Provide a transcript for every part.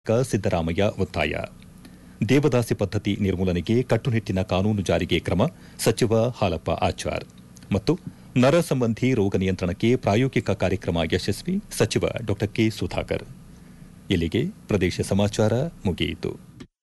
ಕ ಸಿದ್ದರಾಮಯ್ಯ ಒತ್ತಾಯ ದೇವದಾಸಿ ಪದ್ಧತಿ ನಿರ್ಮೂಲನೆಗೆ ಕಟ್ಟುನಿಟ್ಟಿನ ಕಾನೂನು ಜಾರಿಗೆ ಕ್ರಮ ಸಚಿವ ಹಾಲಪ್ಪ ಆಚಾರ್ ಮತ್ತು ನರ ಸಂಬಂಧಿ ರೋಗ ನಿಯಂತ್ರಣಕ್ಕೆ ಪ್ರಾಯೋಗಿಕ ಕಾರ್ಯಕ್ರಮ ಯಶಸ್ವಿ ಸಚಿವ ಡಾ ಕೆ ಸುಧಾಕರ್ ಇಲ್ಲಿಗೆ ಪ್ರದೇಶ ಸಮಾಚಾರ ಮುಗಿಯಿತು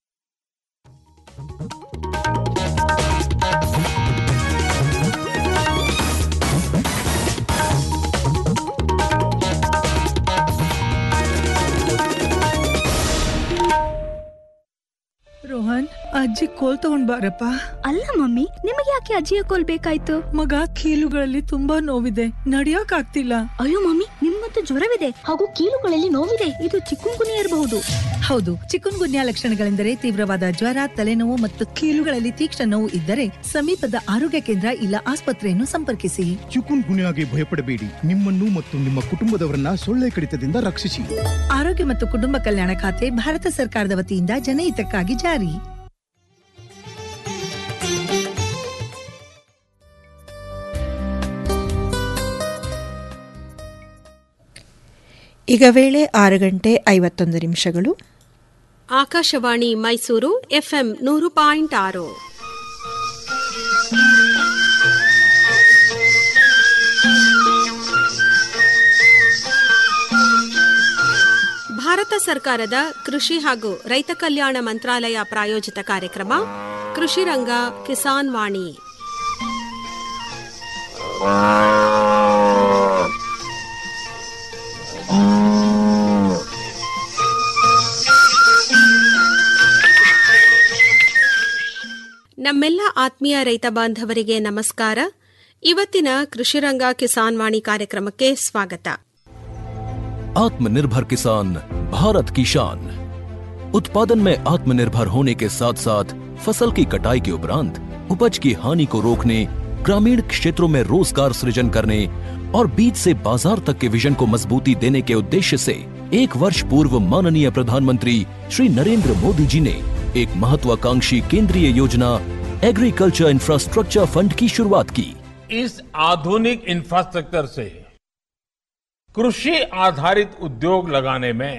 ರೋಹನ್ ಅಜ್ಜಿ ಕೋಲ್ ತಗೊಂಡ್ ಬಾರಪ್ಪ ಅಲ್ಲ ಮಮ್ಮಿ ನಿಮಗೆ ಯಾಕೆ ಅಜ್ಜಿಯ ಕೋಲ್ ಬೇಕಾಯ್ತು ಮಗ ಕೀಲುಗಳಲ್ಲಿ ತುಂಬಾ ನೋವಿದೆ ನಡಿಯಕ್ ಆಗ್ತಿಲ್ಲ ಅಯ್ಯೋ ಮಮ್ಮಿ ನಿಮ್ಗಂತೂ ಜ್ವರವಿದೆ ಹಾಗೂ ಕೀಲುಗಳಲ್ಲಿ ನೋವಿದೆ ಇದು ಚಿಕ್ಕುಂಗುನಿ ಇರಬಹುದು ಹೌದು ಚಿಕನ್ ಗುನ್ಯಾ ಲಕ್ಷಣಗಳೆಂದರೆ ತೀವ್ರವಾದ ಜ್ವರ ತಲೆನೋವು ಮತ್ತು ಕೀಲುಗಳಲ್ಲಿ ತೀಕ್ಷ್ಣ ನೋವು ಇದ್ದರೆ ಸಮೀಪದ ಆರೋಗ್ಯ ಕೇಂದ್ರ ಇಲ್ಲ ಆಸ್ಪತ್ರೆಯನ್ನು ಸಂಪರ್ಕಿಸಿ ಚಿಕುನ್ ಗುನ್ಯಾಗೆ ಭಯಪಡಬೇಡಿ ನಿಮ್ಮನ್ನು ಮತ್ತು ನಿಮ್ಮ ಕುಟುಂಬದವರನ್ನ ಸೊಳ್ಳೆ ಕಡಿತದಿಂದ ರಕ್ಷಿಸಿ ಆರೋಗ್ಯ ಮತ್ತು ಕುಟುಂಬ ಕಲ್ಯಾಣ ಖಾತೆ ಭಾರತ ಸರ್ಕಾರದ ವತಿಯಿಂದ ಜನಹಿತಕ್ಕಾಗಿ ಜಾರಿ ಈಗ ವೇಳೆ ಆರು ಗಂಟೆ ಐವತ್ತೊಂದು ನಿಮಿಷಗಳು ಆಕಾಶವಾಣಿ ಮೈಸೂರು ಎಫ್ಎಂ ನೂರು ಪಾಯಿಂಟ್ ಆರು ಭಾರತ ಸರ್ಕಾರದ ಕೃಷಿ ಹಾಗೂ ರೈತ ಕಲ್ಯಾಣ ಮಂತ್ರಾಲಯ ಪ್ರಾಯೋಜಿತ ಕಾರ್ಯಕ್ರಮ ಕೃಷಿ ರಂಗ ಕಿಸಾನ್ ವಾಣಿ ನಮ್ಮೆಲ್ಲ ಆತ್ಮೀಯ ರೈತ ಬಾಂಧವರಿಗೆ ನಮಸ್ಕಾರ ಇವತ್ತಿನ ಕೃಷಿರಂಗ ಕಿಸಾನ್ ವಾಣಿ ಕಾರ್ಯಕ್ರಮಕ್ಕೆ ಸ್ವಾಗತ आत्मनिर्भर किसान भारत की शान उत्पादन में आत्मनिर्भर होने के साथ साथ फसल की कटाई के उपरांत उपज की हानि को रोकने ग्रामीण क्षेत्रों में रोजगार सृजन करने और बीज से बाजार तक के विजन को मजबूती देने के उद्देश्य से एक वर्ष पूर्व माननीय प्रधानमंत्री श्री नरेंद्र मोदी जी ने एक महत्वाकांक्षी केंद्रीय योजना एग्रीकल्चर इंफ्रास्ट्रक्चर फंड की शुरुआत की इस आधुनिक इंफ्रास्ट्रक्चर से कृषि आधारित उद्योग लगाने में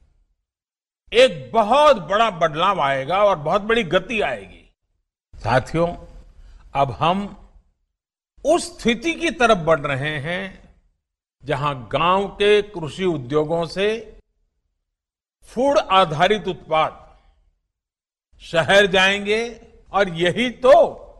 एक बहुत बड़ा बदलाव आएगा और बहुत बड़ी गति आएगी साथियों अब हम उस स्थिति की तरफ बढ़ रहे हैं जहां गांव के कृषि उद्योगों से फूड आधारित उत्पाद शहर जाएंगे और यही तो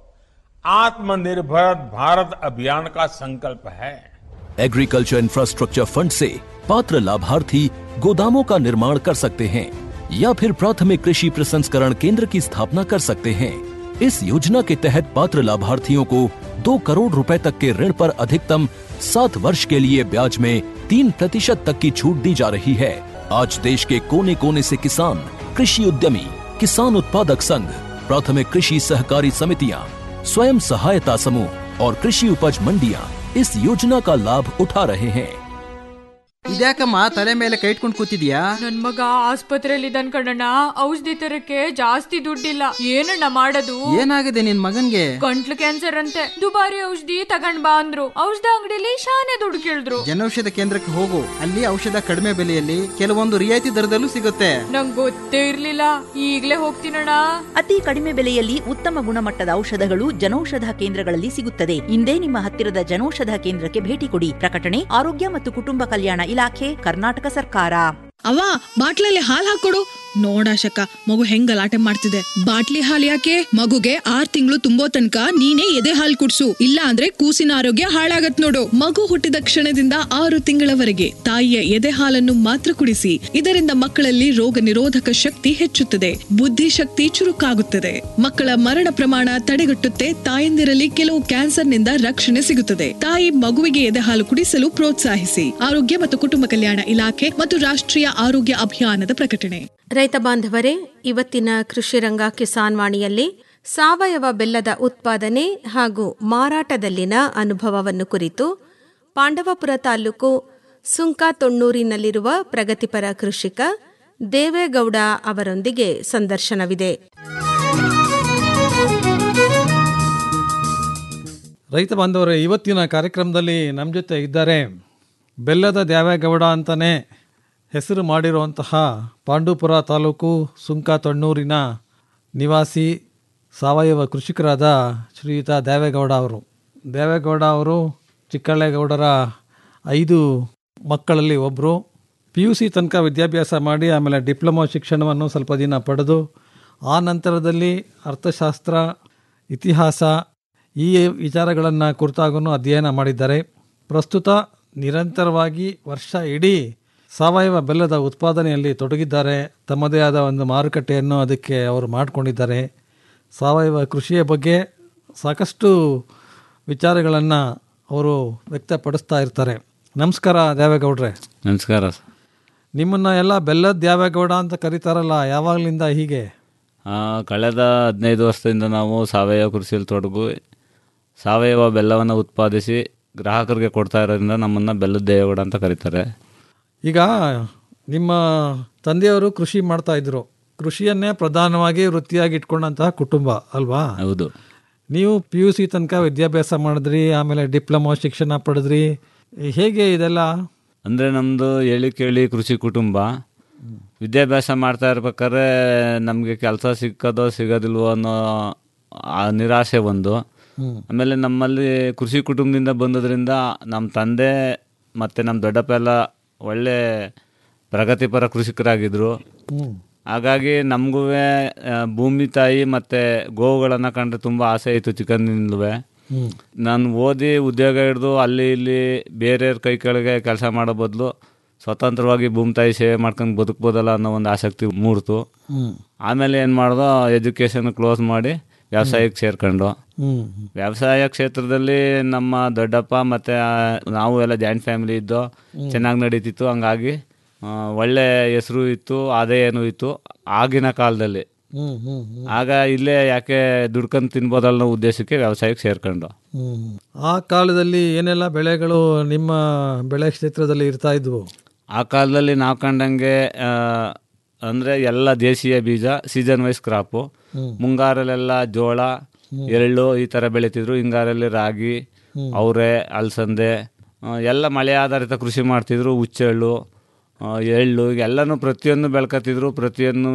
आत्मनिर्भर भारत अभियान का संकल्प है एग्रीकल्चर इंफ्रास्ट्रक्चर फंड से पात्र लाभार्थी गोदामों का निर्माण कर सकते हैं या फिर प्राथमिक कृषि प्रसंस्करण केंद्र की स्थापना कर सकते हैं इस योजना के तहत पात्र लाभार्थियों को दो करोड़ रुपए तक के ऋण पर अधिकतम सात वर्ष के लिए ब्याज में तीन प्रतिशत तक की छूट दी जा रही है आज देश के कोने कोने से किसान कृषि उद्यमी किसान उत्पादक संघ प्राथमिक कृषि सहकारी समितियां स्वयं सहायता समूह और कृषि उपज मंडियां इस योजना का लाभ उठा रहे हैं ಇದ್ಯಾಕಮ್ಮ ತಲೆ ಮೇಲೆ ಕೈ ಇಟ್ಕೊಂಡು ಕೂತಿದ್ಯಾ ನನ್ ಮಗ ಆಸ್ಪತ್ರೆಯಲ್ಲಿ ಇದ್ದಾನ್ ಕಣಣ್ಣ ಔಷಧಿ ತರಕ್ಕೆ ಜಾಸ್ತಿ ದುಡ್ಡಿಲ್ಲ ಏನಣ್ಣ ಮಾಡೋದು ಏನಾಗಿದೆ ನಿನ್ ಮಗನ್ಗೆ ಗಂಟ್ಲು ಕ್ಯಾನ್ಸರ್ ಅಂತೆ ದುಬಾರಿ ಔಷಧಿ ತಗೊಂಡ್ ಬಾ ಅಂದ್ರು ಔಷಧ ಅಂಗಡಿಲಿ ಶಾನೆ ದುಡ್ಡು ಕೇಳಿದ್ರು ಜನೌಷಧ ಕೇಂದ್ರಕ್ಕೆ ಹೋಗು ಅಲ್ಲಿ ಔಷಧ ಕಡಿಮೆ ಬೆಲೆಯಲ್ಲಿ ಕೆಲವೊಂದು ರಿಯಾಯಿತಿ ದರದಲ್ಲೂ ಸಿಗುತ್ತೆ ನಂಗ್ ಗೊತ್ತೇ ಇರ್ಲಿಲ್ಲ ಈಗ್ಲೇ ಹೋಗ್ತೀನಣ್ಣ ಅತಿ ಕಡಿಮೆ ಬೆಲೆಯಲ್ಲಿ ಉತ್ತಮ ಗುಣಮಟ್ಟದ ಔಷಧಗಳು ಜನೌಷಧ ಕೇಂದ್ರಗಳಲ್ಲಿ ಸಿಗುತ್ತದೆ ಇಂದೇ ನಿಮ್ಮ ಹತ್ತಿರದ ಜನೌಷಧ ಕೇಂದ್ರಕ್ಕೆ ಭೇಟಿ ಕೊಡಿ ಪ್ರಕಟಣೆ ಆರೋಗ್ಯ ಮತ್ತು ಕುಟುಂಬ ಕಲ್ಯಾಣ ಇಲಾಖೆ ಕರ್ನಾಟಕ ಸರ್ಕಾರ ಅವ್ವ ಬಾಟ್ಲಲ್ಲಿ ಹಾಲ್ ಹಾಕೊಡು ನೋಡಾಶಕ ಮಗು ಹೆಂಗ್ ಗಲಾಟೆ ಮಾಡ್ತಿದೆ ಬಾಟ್ಲಿ ಹಾಲ್ ಯಾಕೆ ಮಗುಗೆ ಆರ್ ತಿಂಗಳು ತುಂಬೋ ತನಕ ನೀನೇ ಎದೆ ಹಾಲ್ ಕುಡ್ಸು ಇಲ್ಲ ಅಂದ್ರೆ ಕೂಸಿನ ಆರೋಗ್ಯ ಹಾಳಾಗತ್ ನೋಡು ಮಗು ಹುಟ್ಟಿದ ಕ್ಷಣದಿಂದ ಆರು ತಿಂಗಳವರೆಗೆ ತಾಯಿಯ ಎದೆ ಹಾಲನ್ನು ಮಾತ್ರ ಕುಡಿಸಿ ಇದರಿಂದ ಮಕ್ಕಳಲ್ಲಿ ರೋಗ ನಿರೋಧಕ ಶಕ್ತಿ ಹೆಚ್ಚುತ್ತದೆ ಬುದ್ಧಿಶಕ್ತಿ ಚುರುಕಾಗುತ್ತದೆ ಮಕ್ಕಳ ಮರಣ ಪ್ರಮಾಣ ತಡೆಗಟ್ಟುತ್ತೆ ತಾಯಂದಿರಲ್ಲಿ ಕೆಲವು ಕ್ಯಾನ್ಸರ್ನಿಂದ ರಕ್ಷಣೆ ಸಿಗುತ್ತದೆ ತಾಯಿ ಮಗುವಿಗೆ ಎದೆ ಹಾಲು ಕುಡಿಸಲು ಪ್ರೋತ್ಸಾಹಿಸಿ ಆರೋಗ್ಯ ಮತ್ತು ಕುಟುಂಬ ಕಲ್ಯಾಣ ಇಲಾಖೆ ಮತ್ತು ರಾಷ್ಟ್ರೀಯ ಆರೋಗ್ಯ ಅಭಿಯಾನದ ಪ್ರಕಟಣೆ ರೈತ ಬಾಂಧವರೇ ಇವತ್ತಿನ ಕೃಷಿರಂಗ ಕಿಸಾನ್ ವಾಣಿಯಲ್ಲಿ ಸಾವಯವ ಬೆಲ್ಲದ ಉತ್ಪಾದನೆ ಹಾಗೂ ಮಾರಾಟದಲ್ಲಿನ ಅನುಭವವನ್ನು ಕುರಿತು ಪಾಂಡವಪುರ ತಾಲೂಕು ಸುಂಕ ತೊಣ್ಣೂರಿನಲ್ಲಿರುವ ಪ್ರಗತಿಪರ ಕೃಷಿಕ ದೇವೇಗೌಡ ಅವರೊಂದಿಗೆ ಸಂದರ್ಶನವಿದೆ ರೈತ ಬಾಂಧವರೇ ಇವತ್ತಿನ ಕಾರ್ಯಕ್ರಮದಲ್ಲಿ ನಮ್ಮ ಜೊತೆ ಇದ್ದಾರೆ ಬೆಲ್ಲದ ದ್ಯಾವೇಗೌಡ ಅಂತಾನೆ ಹೆಸರು ಮಾಡಿರುವಂತಹ ಪಾಂಡೂಪುರ ತಾಲೂಕು ಸುಂಕ ತೊಣ್ಣೂರಿನ ನಿವಾಸಿ ಸಾವಯವ ಕೃಷಿಕರಾದ ಶ್ರೀಯುತ ದೇವೇಗೌಡ ಅವರು ದೇವೇಗೌಡ ಅವರು ಚಿಕ್ಕಳ್ಳೇಗೌಡರ ಐದು ಮಕ್ಕಳಲ್ಲಿ ಒಬ್ಬರು ಪಿ ಯು ಸಿ ತನಕ ವಿದ್ಯಾಭ್ಯಾಸ ಮಾಡಿ ಆಮೇಲೆ ಡಿಪ್ಲೊಮಾ ಶಿಕ್ಷಣವನ್ನು ಸ್ವಲ್ಪ ದಿನ ಪಡೆದು ಆ ನಂತರದಲ್ಲಿ ಅರ್ಥಶಾಸ್ತ್ರ ಇತಿಹಾಸ ಈ ವಿಚಾರಗಳನ್ನು ಕುರಿತಾಗೂ ಅಧ್ಯಯನ ಮಾಡಿದ್ದಾರೆ ಪ್ರಸ್ತುತ ನಿರಂತರವಾಗಿ ವರ್ಷ ಇಡೀ ಸಾವಯವ ಬೆಲ್ಲದ ಉತ್ಪಾದನೆಯಲ್ಲಿ ತೊಡಗಿದ್ದಾರೆ ತಮ್ಮದೇ ಆದ ಒಂದು ಮಾರುಕಟ್ಟೆಯನ್ನು ಅದಕ್ಕೆ ಅವರು ಮಾಡಿಕೊಂಡಿದ್ದಾರೆ ಸಾವಯವ ಕೃಷಿಯ ಬಗ್ಗೆ ಸಾಕಷ್ಟು ವಿಚಾರಗಳನ್ನು ಅವರು ವ್ಯಕ್ತಪಡಿಸ್ತಾ ಇರ್ತಾರೆ ನಮಸ್ಕಾರ ದೇವೇಗೌಡ್ರೆ ನಮಸ್ಕಾರ ಸರ್ ನಿಮ್ಮನ್ನ ಎಲ್ಲ ಬೆಲ್ಲದ ದೇವೇಗೌಡ ಅಂತ ಕರೀತಾರಲ್ಲ ಯಾವಾಗಲಿಂದ ಹೀಗೆ ಆ, ಕಳೆದ ಹದಿನೈದು ವರ್ಷದಿಂದ ನಾವು ಸಾವಯವ ಕೃಷಿಯಲ್ಲಿ ತೊಡಗು ಸಾವಯವ ಬೆಲ್ಲವನ್ನು ಉತ್ಪಾದಿಸಿ ಗ್ರಾಹಕರಿಗೆ ಕೊಡ್ತಾ ಇರೋದ್ರಿಂದ ನಮ್ಮನ್ನು ಬೆಲ್ಲದ ದೇವೇಗೌಡ ಅಂತ ಕರೀತಾರೆ ಈಗ ನಿಮ್ಮ ತಂದೆಯವರು ಕೃಷಿ ಮಾಡ್ತಾ ಇದ್ರು ಕೃಷಿಯನ್ನೇ ಪ್ರಧಾನವಾಗಿ ವೃತ್ತಿಯಾಗಿ ಇಟ್ಕೊಂಡಂತಹ ಕುಟುಂಬ ಅಲ್ವಾ ಹೌದು ನೀವು ಪಿ ಯು ಸಿ ತನಕ ವಿದ್ಯಾಭ್ಯಾಸ ಮಾಡಿದ್ರಿ ಆಮೇಲೆ ಡಿಪ್ಲೊಮಾ ಶಿಕ್ಷಣ ಪಡೆದ್ರಿ ಹೇಗೆ ಇದೆಲ್ಲ ಅಂದರೆ ನಮ್ಮದು ಹೇಳಿ ಕೇಳಿ ಕೃಷಿ ಕುಟುಂಬ ವಿದ್ಯಾಭ್ಯಾಸ ಮಾಡ್ತಾ ಇರ್ಬೇಕಾದ್ರೆ ನಮಗೆ ಕೆಲಸ ಸಿಕ್ಕದೋ ಸಿಗೋದಿಲ್ವೋ ಅನ್ನೋ ಆ ನಿರಾಸೆ ಒಂದು ಹ್ಮ್. ಆಮೇಲೆ ನಮ್ಮಲ್ಲಿ ಕೃಷಿ ಕುಟುಂಬದಿಂದ ಬಂದದ್ರಿಂದ ನಮ್ಮ ತಂದೆ ಮತ್ತು ನಮ್ಮ ದೊಡ್ಡಪ್ಪ ಎಲ್ಲ ಒಳ್ಳೆ ಪ್ರಗತಿಪರ ಕೃಷಿಕರಾಗಿದ್ದರು ಹ್ಮ್. ಹಾಗಾಗಿ ನಮಗೂ ಭೂಮಿ ತಾಯಿ ಮತ್ತು ಗೋವುಗಳನ್ನು ಕಂಡ್ರೆ ತುಂಬ ಆಸೆ ಇತ್ತು ಚಿಕ್ಕಂದಿನಿಂದಲೂ ಹ್ಮ್. ನಾನು ಓದಿ ಉದ್ಯೋಗ ಹಿಡಿದು ಅಲ್ಲಿ ಇಲ್ಲಿ ಬೇರೆಯವ್ರ ಕೈ ಕೆಳಗೆ ಕೆಲಸ ಮಾಡೋ ಬದಲು ಸ್ವತಂತ್ರವಾಗಿ ಭೂಮಿ ತಾಯಿ ಸೇವೆ ಮಾಡ್ಕೊಂಡು ಬದುಕ್ಬೋದಲ್ಲ ಅನ್ನೋ ಒಂದು ಆಸಕ್ತಿ ಮೂಡ್ತು ಹ್ಮ್. ಆಮೇಲೆ ಏನು ಮಾಡ್ದೋ ಎಜುಕೇಷನ್ ಕ್ಲೋಸ್ ಮಾಡಿ ವ್ಯವಸಾಯಕ್ಕೆ ಸೇರ್ಕೊಂಡು ಹ್ಮ್. ವ್ಯವಸಾಯ ಕ್ಷೇತ್ರದಲ್ಲಿ ನಮ್ಮ ದೊಡ್ಡಪ್ಪ ಮತ್ತು ನಾವು ಎಲ್ಲ ಜಾಯಿಂಟ್ ಫ್ಯಾಮಿಲಿ ಇದ್ದು ಹ್ಮ್. ಚೆನ್ನಾಗಿ ನಡೀತಿತ್ತು ಹಂಗಾಗಿ ಆ, ಒಳ್ಳೆ ಹೆಸರು ಇತ್ತು ಆದಾಯನೂ ಇತ್ತು ಆಗಿನ ಕಾಲದಲ್ಲಿ ಹ್ಮ್, ಹ್ಮ್, ಹ್ಮ್. ಆಗ ಇಲ್ಲೇ ಯಾಕೆ ದುಡ್ಕೊಂಡು ತಿನ್ಬೋದಲ್ಲ ಅನ್ನೋ ಉದ್ದೇಶಕ್ಕೆ ವ್ಯವಸಾಯಕ್ಕೆ ಸೇರ್ಕೊಂಡು ಹ್ಮ್. ಆ ಕಾಲದಲ್ಲಿ ಏನೆಲ್ಲ ಬೆಳೆಗಳು ನಿಮ್ಮ ಬೆಳೆ ಕ್ಷೇತ್ರದಲ್ಲಿ ಇರ್ತಾ ಇದ್ವು ಆ ಕಾಲದಲ್ಲಿ ನಾವು ಕಂಡಂಗೆ ಆ, ಅಂದ್ರೆ ಎಲ್ಲ ದೇಶೀಯ ಬೀಜ ಸೀಸನ್ ವೈಸ್ ಕ್ರಾಪು ಹ್ಮ್. ಮುಂಗಾರಲ್ಲೆಲ್ಲ ಜೋಳ ಹ್ಮ್. ಎಳ್ಳು ಈ ಥರ ಬೆಳೀತಿದ್ರು ಹಿಂಗಾರಲ್ಲಿ ರಾಗಿ ಹ್ಮ್. ಅವರೆ ಅಲಸಂದೆ ಆ, ಎಲ್ಲ ಮಳೆ ಆಧಾರಿತ ಕೃಷಿ ಮಾಡ್ತಿದ್ರು ಹುಚ್ಚೆಳ್ಳು ಆ, ಎಳ್ಳು ಎಲ್ಲನೂ ಪ್ರತಿಯೊಂದು ಬೆಳ್ಕೊತಿದ್ರು ಪ್ರತಿಯೊಂದು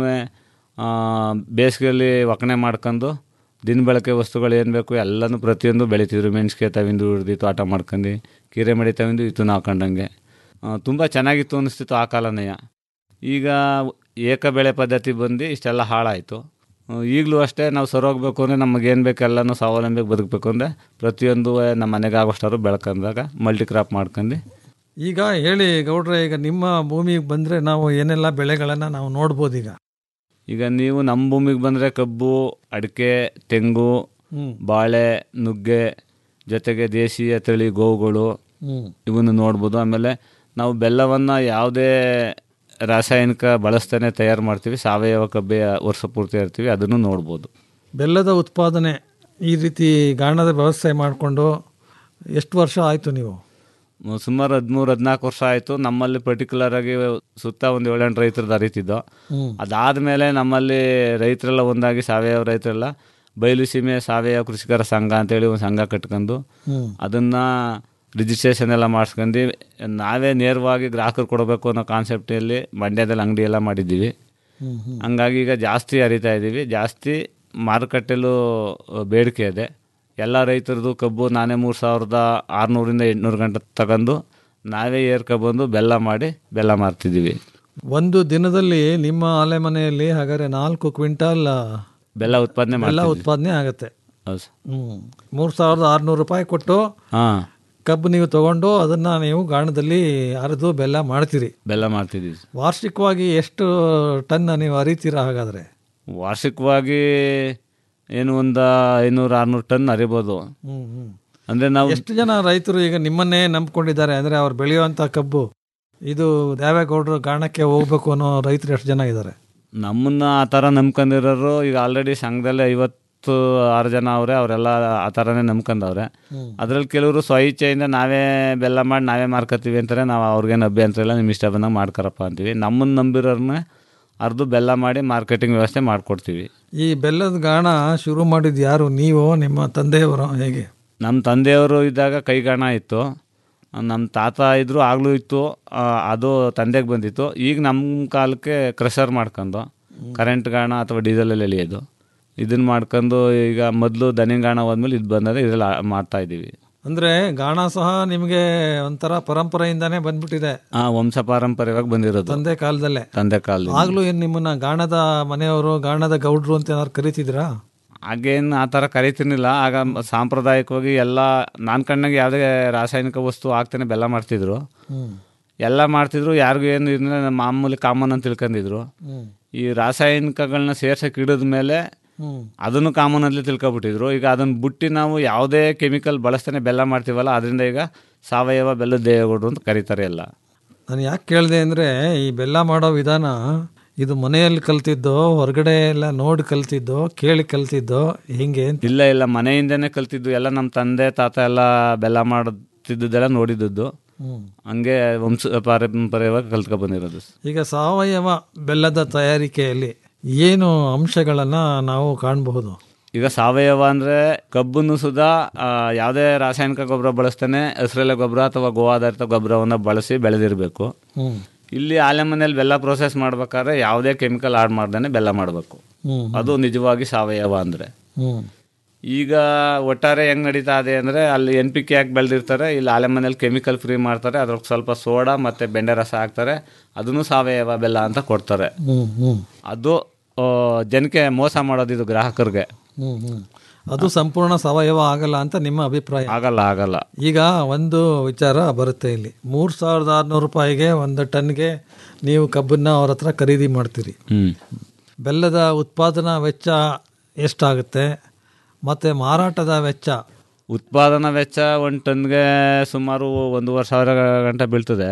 ಬೇಸಿಗೆಯಲ್ಲಿ ಒಕ್ಕಣೆ ಮಾಡ್ಕೊಂಡು ದಿನ ಬಳಕೆ ವಸ್ತುಗಳು ಏನು ಬೇಕು ಎಲ್ಲನೂ ಪ್ರತಿಯೊಂದು ಬೆಳಿತಿದ್ರು ಮೆಣಸಿಗೆ ತವಿಂದು ಹಿಡ್ದು ತೋಟ ಮಾಡ್ಕೊಂಡು ಕೀರೆ ಮಡಿ ತವಿಂದು ಇತ್ತು ನಾವು ಕಂಡಂಗೆ ತುಂಬ ಚೆನ್ನಾಗಿತ್ತು ಅನಿಸ್ತಿತ್ತು ಆ ಕಾಲನೆಯ ಈಗ ಏಕ ಬೆಳೆ ಪದ್ಧತಿ ಬಂದು ಇಷ್ಟೆಲ್ಲ ಹಾಳಾಯಿತು ಈಗಲೂ ಅಷ್ಟೇ ನಾವು ಸರೋಗ್ಬೇಕು ಅಂದರೆ ನಮಗೇನು ಬೇಕು ಎಲ್ಲನೂ ಸ್ವಾವಲಂಬಿಗೆ ಬದುಕಬೇಕು ಅಂದರೆ ಪ್ರತಿಯೊಂದು ನಮ್ಮ ಮನೆಗೆ ಆಗೋಷ್ಟಾದ್ರು ಬೆಳ್ಕೊಂಡಾಗ ಮಲ್ಟಿ ಕ್ರಾಪ್ ಮಾಡ್ಕೊಂಡು ಈಗ ಹೇಳಿ ಗೌಡ್ರೆ ಈಗ ನಿಮ್ಮ ಭೂಮಿಗೆ ಬಂದ್ರೆ ನಾವು ಏನೆಲ್ಲ ಬೆಳೆಗಳನ್ನ ನಾವು ನೋಡ್ಬೋದು ಈಗ ಈಗ ನೀವು ನಮ್ಮ ಭೂಮಿಗೆ ಬಂದರೆ ಕಬ್ಬು ಅಡಿಕೆ ತೆಂಗು ಹ್ಮ್. ಬಾಳೆ ನುಗ್ಗೆ ಜೊತೆಗೆ ದೇಶೀಯ ತಳಿ ಗೋವುಗಳು ಹ್ಮ್. ಇವನ್ನು ನೋಡ್ಬೋದು ಆಮೇಲೆ ನಾವು ಬೆಲ್ಲವನ್ನು ಯಾವುದೇ ರಾಸಾಯನಿಕ ಬಳಸ್ತಾನೆ ತಯಾರು ಮಾಡ್ತೀವಿ ಸಾವಯವ ಕಬ್ಬೆ ವರ್ಷ ಪೂರ್ತಿ ಇರ್ತೀವಿ ಅದನ್ನು ನೋಡ್ಬೋದು ಬೆಲ್ಲದ ಉತ್ಪಾದನೆ ಈ ರೀತಿ ಗಾಣದ ವ್ಯವಸ್ಥೆ ಮಾಡಿಕೊಂಡು ಎಷ್ಟು ವರ್ಷ ಆಯಿತು ನೀವು ಮ- ಸುಮಾರು ಹದಿಮೂರು ಹದಿನಾಲ್ಕು ವರ್ಷ ಆಯಿತು ನಮ್ಮಲ್ಲಿ ಪರ್ಟಿಕ್ಯುಲರ್ ಆಗಿ ಸುತ್ತ ಒಂದು ಏಳೆಂಟು ರೈತರದ್ದು ಅರಿತಿದ್ದೋ ಹ್ಮ್. ಅದಾದಮೇಲೆ ನಮ್ಮಲ್ಲಿ ರೈತರೆಲ್ಲ ಒಂದಾಗಿ ಸಾವಯವ ರೈತರೆಲ್ಲ ಬಯಲು ಸೀಮೆ ಸಾವಯವ ಕೃಷಿಕರ ಸಂಘ ಅಂತೇಳಿ ಒಂದು ಸಂಘ ಕಟ್ಕೊಂಡು ಹ್ಮ್. ಅದನ್ನು ರಿಜಿಸ್ಟ್ರೇಷನ್ ಎಲ್ಲ ಮಾಡಿಸ್ಕೊಂಡು ನಾವೇ ನೇರವಾಗಿ ಗ್ರಾಹಕರು ಕೊಡಬೇಕು ಅನ್ನೋ ಕಾನ್ಸೆಪ್ಟಲ್ಲಿ ಮಂಡ್ಯದಲ್ಲಿ ಅಂಗಡಿ ಎಲ್ಲ ಮಾಡಿದ್ದೀವಿ ಹ್ಮ್, ಹ್ಮ್. ಹಂಗಾಗಿ ಈಗ ಜಾಸ್ತಿ ಅರಿತಾ ಇದ್ದೀವಿ ಜಾಸ್ತಿ ಮಾರುಕಟ್ಟೆಲೂ ಬೇಡಿಕೆ ಇದೆ ಎಲ್ಲ ರೈತರದು ಕಬ್ಬು ನಾನೇ ಮೂರು ಸಾವಿರದ ಆರುನೂರಿಂದ ಎಂಟುನೂರು ಗಂಟೆ ತಗೊಂಡು ನಾವೇ ಏರ್ಕೊಬಂದು ಬೆಲ್ಲ ಮಾಡಿ ಬೆಲ್ಲ ಮಾರ್ತಿದ್ದೀವಿ ಒಂದು ದಿನದಲ್ಲಿ ನಿಮ್ಮ ಆಲೆ ಮನೆಯಲ್ಲಿ ಹಾಗಾದ್ರೆ ನಾಲ್ಕು ಕ್ವಿಂಟಾಲ್ ಬೆಲ್ಲ ಉತ್ಪಾದನೆ ಬೆಲ್ಲ ಮಾಡ್ತಿದ್ದೀವಿ ಉತ್ಪಾದನೆ ಆಗುತ್ತೆ ಹೌದು ಸರ್. ಹ್ಮ್ ಮೂರು ಸಾವಿರದ ಆರುನೂರು ರೂಪಾಯಿ ಕೊಟ್ಟು ಹಾಂ ಕಬ್ಬು ನೀವು ತಗೊಂಡು ಅದನ್ನ ನೀವು ಗಾಣದಲ್ಲಿ ಅರೆದು ಬೆಲ್ಲ ಮಾಡ್ತೀರಿ ಬೆಲ್ಲ ಮಾಡ್ತಿದ್ದೀವಿ ವಾರ್ಷಿಕವಾಗಿ ಎಷ್ಟು ಟನ್ ನೀವು ಅರಿತೀರಾ ಹಾಗಾದ್ರೆ ವಾರ್ಷಿಕವಾಗಿ ಏನು ಒಂದು ಐನೂರು ಆರುನೂರು ಟನ್ ಅರಿಬೋದು ಹ್ಮ್, ಹ್ಮ್. ಅಂದರೆ ನಾವು ಎಷ್ಟು ಜನ ರೈತರು ಈಗ ನಿಮ್ಮನ್ನೇ ನಂಬ್ಕೊಂಡಿದ್ದಾರೆ ಅಂದ್ರೆ ಅವ್ರು ಬೆಳೆಯುವಂತ ಕಬ್ಬು ಇದು ದೇವೇಗೌಡರು ಗಾಣಕ್ಕೆ ಹೋಗ್ಬೇಕು ಅನ್ನೋ ರೈತರು ಎಷ್ಟು ಜನ ಇದ್ದಾರೆ ನಮ್ಮನ್ನ ಆ ಥರ ನಂಬ್ಕೊಂಡಿರೋರು ಈಗ ಆಲ್ರೆಡಿ ಸಂಘದಲ್ಲಿ ಐವತ್ತು ಆರು ಜನ ಅವರೇ ಅವರೆಲ್ಲ ಆ ಥರನೇ ನಂಬ್ಕೊಂಡವ್ರೆ ಹ್ಮ್. ಅದ್ರಲ್ಲಿ ಕೆಲವರು ಸ್ವಇಚ್ಛೆಯಿಂದ ನಾವೇ ಬೆಲ್ಲ ಮಾಡಿ ನಾವೇ ಮಾರ್ಕೋತೀವಿ ಅಂತಾರೆ ನಾವು ಅವ್ರಿಗೇನು ಅಭ್ಯಂತರ ಇಲ್ಲ ನಿಮ್ಮ ಇಷ್ಟ ಬಂದಂಗೆ ಮಾಡ್ಕೊರಪ್ಪ ಅಂತೀವಿ ನಮ್ಮನ್ನು ನಂಬಿರೋರ್ನ ಅರ್ದು ಬೆಲ್ಲ ಮಾಡಿ ಮಾರ್ಕೆಟಿಂಗ್ ವ್ಯವಸ್ಥೆ ಮಾಡಿಕೊಡ್ತೀವಿ ಈ ಬೆಲ್ಲದ ಗಾಣ ಶುರು ಮಾಡಿದ್ ಯಾರು ನೀವು ನಿಮ್ಮ ತಂದೆಯವರು ಹೇಗೆ ನಮ್ಮ ತಂದೆಯವರು ಇದ್ದಾಗ ಕೈಗಾಣ ಇತ್ತು ನಮ್ಮ ತಾತ ಇದ್ರು ಆಗಲೂ ಇತ್ತು ಆ, ಅದು ತಂದೆಗೆ ಬಂದಿತ್ತು ಈಗ ನಮ್ಮ ಕಾಲಕ್ಕೆ ಕ್ರಷರ್ ಮಾಡ್ಕೊಂಡು ಕರೆಂಟ್ ಗಾಣ ಅಥವಾ ಡೀಸೆಲಲ್ಲಿ ಎಳೆಯೋದು ಇದನ್ನ ಮಾಡ್ಕೊಂಡು ಈಗ ಮೊದಲು ದನಿನ ಗಾಣ ಹೋದ್ಮೇಲೆ ಇದು ಬಂದರೆ ಇದ್ರಲ್ಲಿ ಆ- ಮಾಡ್ತಾ ಇದ್ದೀವಿ ಅಂದ್ರೆ ಗಾಣ ಸಹ ನಿಮಗೆ ಒಂಥರ ಪರಂಪರೆಯಿಂದಾನೇ ಬಂದ್ಬಿಟ್ಟಿದೆ ಆ ವಂಶ ಪಾರಂಪರ್ಯವಾಗಿ ಬಂದಿರೋದು ತಂದೆ ಕಾಲದಲ್ಲೇ ತಂದೆ ಕಾಲದಿಂದ ಆಗ್ಲೂ ಏನ್ ನಿಮ್ಮನ್ನ ಗಾಣದ ಮನೆಯವರು ಗಾಣದ ಗೌಡ್ರು ಅಂತ ಏನಾದ್ರು ಕರಿತಿದ್ರಾ ಹಾಗೇನು ಆ ಥರ ಕರಿತಿರ್ಲಿಲ್ಲ ಆಗ ಸಾಂಪ್ರದಾಯಿಕವಾಗಿ ಎಲ್ಲ ನಾನು ಕಣ್ಣಾಗೆ ಯಾವುದೇ ರಾಸಾಯನಿಕ ವಸ್ತು ಹಾಕ್ತಾನೆ ಬೆಲ್ಲ ಮಾಡ್ತಿದ್ರು ಎಲ್ಲ ಮಾಡ್ತಿದ್ರು ಯಾರಿಗೂ ಏನು ಇರಲಿಲ್ಲ ನಮ್ಮ ಮಾಮೂಲಿ ಕಾಮನ್ ಅಂತ ತಿಳ್ಕೊಂಡಿದ್ರು ಈ ರಾಸಾಯನಿಕಗಳನ್ನ ಸೇರ್ಸಕ್ಕೆ ಹಿಡಿದ ಮೇಲೆ ಅದನ್ನು ಕಾಮನ್ ಅಲ್ಲಿ ತಿಳ್ಕೊಬಿಟ್ಟಿದ್ರು ಈಗ ಅದನ್ನ ಬಿಟ್ಟು ನಾವು ಯಾವುದೇ ಕೆಮಿಕಲ್ ಬಳಸ್ತಾನೆ ಬೆಲ್ಲ ಮಾಡ್ತೀವಲ್ಲ ಅದರಿಂದ ಈಗ ಸಾವಯವ ಬೆಲ್ಲದ ದೇವೇಗೌಡರು ಅಂತ ಕರೀತಾರೆ ಎಲ್ಲ ನಾನು ಯಾಕೆ ಕೇಳಿದೆ ಅಂದ್ರೆ ಈ ಬೆಲ್ಲ ಮಾಡೋ ವಿಧಾನ ಇದು ಮನೆಯಲ್ಲಿ ಕಲ್ತಿದ್ದೋ ಹೊರಗಡೆ ಎಲ್ಲ ನೋಡಿ ಕಲ್ತಿದ್ದೋ ಕೇಳಿ ಕಲ್ತಿದ್ದೋ ಹಿಂಗೆ ಅಂತ ಇಲ್ಲ ಇಲ್ಲ ಮನೆಯಿಂದನೇ ಕಲ್ತಿದ್ದು ಎಲ್ಲ ನಮ್ಮ ತಂದೆ ತಾತ ಎಲ್ಲ ಬೆಲ್ಲ ಮಾಡುತ್ತಿದ್ದೆಲ್ಲ ನೋಡಿದ್ದದ್ದು ಹ್ಮ್. ಹಂಗೆ ವಂಶ ಪಾರಂಪರ್ಯವಾಗಿ ಕಲ್ತ್ಕೊ ಬಂದಿರೋದು ಈಗ ಸಾವಯವ ಬೆಲ್ಲದ ತಯಾರಿಕೆಯಲ್ಲಿ ಏನು ಅಂಶಗಳನ್ನ ನಾವು ಕಾಣಬಹುದು ಈಗ ಸಾವಯವ ಅಂದರೆ ಕಬ್ಬನ್ನು ಸುಧಾ ಆ, ಯಾವುದೇ ರಾಸಾಯನಿಕ ಗೊಬ್ಬರ ಬಳಸ್ತಾನೆ ಹಸಿರೆಲೆ ಗೊಬ್ಬರ ಅಥವಾ ಗೋ ಆಧಾರಿತ ಗೊಬ್ಬರವನ್ನು ಬಳಸಿ ಬೆಳೆದಿರಬೇಕು ಹ್ಮ್. ಇಲ್ಲಿ ಆಲೆ ಮನೇಲಿ ಬೆಲ್ಲ ಪ್ರೋಸೆಸ್ ಮಾಡ್ಬೇಕಾದ್ರೆ ಯಾವುದೇ ಕೆಮಿಕಲ್ ಆಡ್ ಮಾಡ್ದೇ ಬೆಲ್ಲ ಮಾಡಬೇಕು ಹ್ಮ್. ಅದು ನಿಜವಾಗಿ ಸಾವಯವ ಅಂದರೆ ಹ್ಮ್ ಈಗ ಒಟ್ಟಾರೆ ಹೆಂಗ್ ನಡೀತಾ ಇದೆ ಅಂದರೆ ಅಲ್ಲಿ ಎನ್ ಪಿ ಕೆ ಹಾಕಿ ಬೆಳೆದಿರ್ತಾರೆ ಇಲ್ಲಿ ಆಲೆ ಮನೇಲಿ ಕೆಮಿಕಲ್ ಫ್ರೀ ಮಾಡ್ತಾರೆ ಅದ್ರೊಳಗೆ ಸ್ವಲ್ಪ ಸೋಡಾ ಮತ್ತು ಬೆಂಡೆ ರಸ ಹಾಕ್ತಾರೆ ಅದನ್ನು ಸಾವಯವ ಬೆಲ್ಲ ಅಂತ ಕೊಡ್ತಾರೆ ಹ್ಮ್ ಹ್ಮ್ ಅದು ಆ, ಜನಕ್ಕೆ ಮೋಸ ಮಾಡೋದು ಇದು ಗ್ರಾಹಕರಿಗೆ ಹ್ಮ್ ಹ್ಮ್ ಅದು ಸಂಪೂರ್ಣ ಸಾವಯವ ಆಗಲ್ಲ ಅಂತ ನಿಮ್ಮ ಅಭಿಪ್ರಾಯ ಆಗಲ್ಲ ಆಗಲ್ಲ ಈಗ ಒಂದು ವಿಚಾರ ಬರುತ್ತೆ ಇಲ್ಲಿ ಮೂರ್ ಸಾವಿರದ ಆರ್ನೂರು ರೂಪಾಯಿಗೆ ಒಂದು ಟನ್ಗೆ ನೀವು ಕಬ್ಬನ್ನ ಅವ್ರ ಹತ್ರ ಖರೀದಿ ಮಾಡ್ತೀರಿ ಹ್ಮ್ ಬೆಲ್ಲದ ಉತ್ಪಾದನಾ ವೆಚ್ಚ ಎಷ್ಟಾಗುತ್ತೆ ಮತ್ತೆ ಮಾರಾಟದ ವೆಚ್ಚ ಉತ್ಪಾದನಾ ವೆಚ್ಚ ಒಂದು ಟನ್ಗೆ ಸುಮಾರು ಒಂದೂವರೆ ಸಾವಿರ ಗಂಟೆ ಬೀಳ್ತದೆ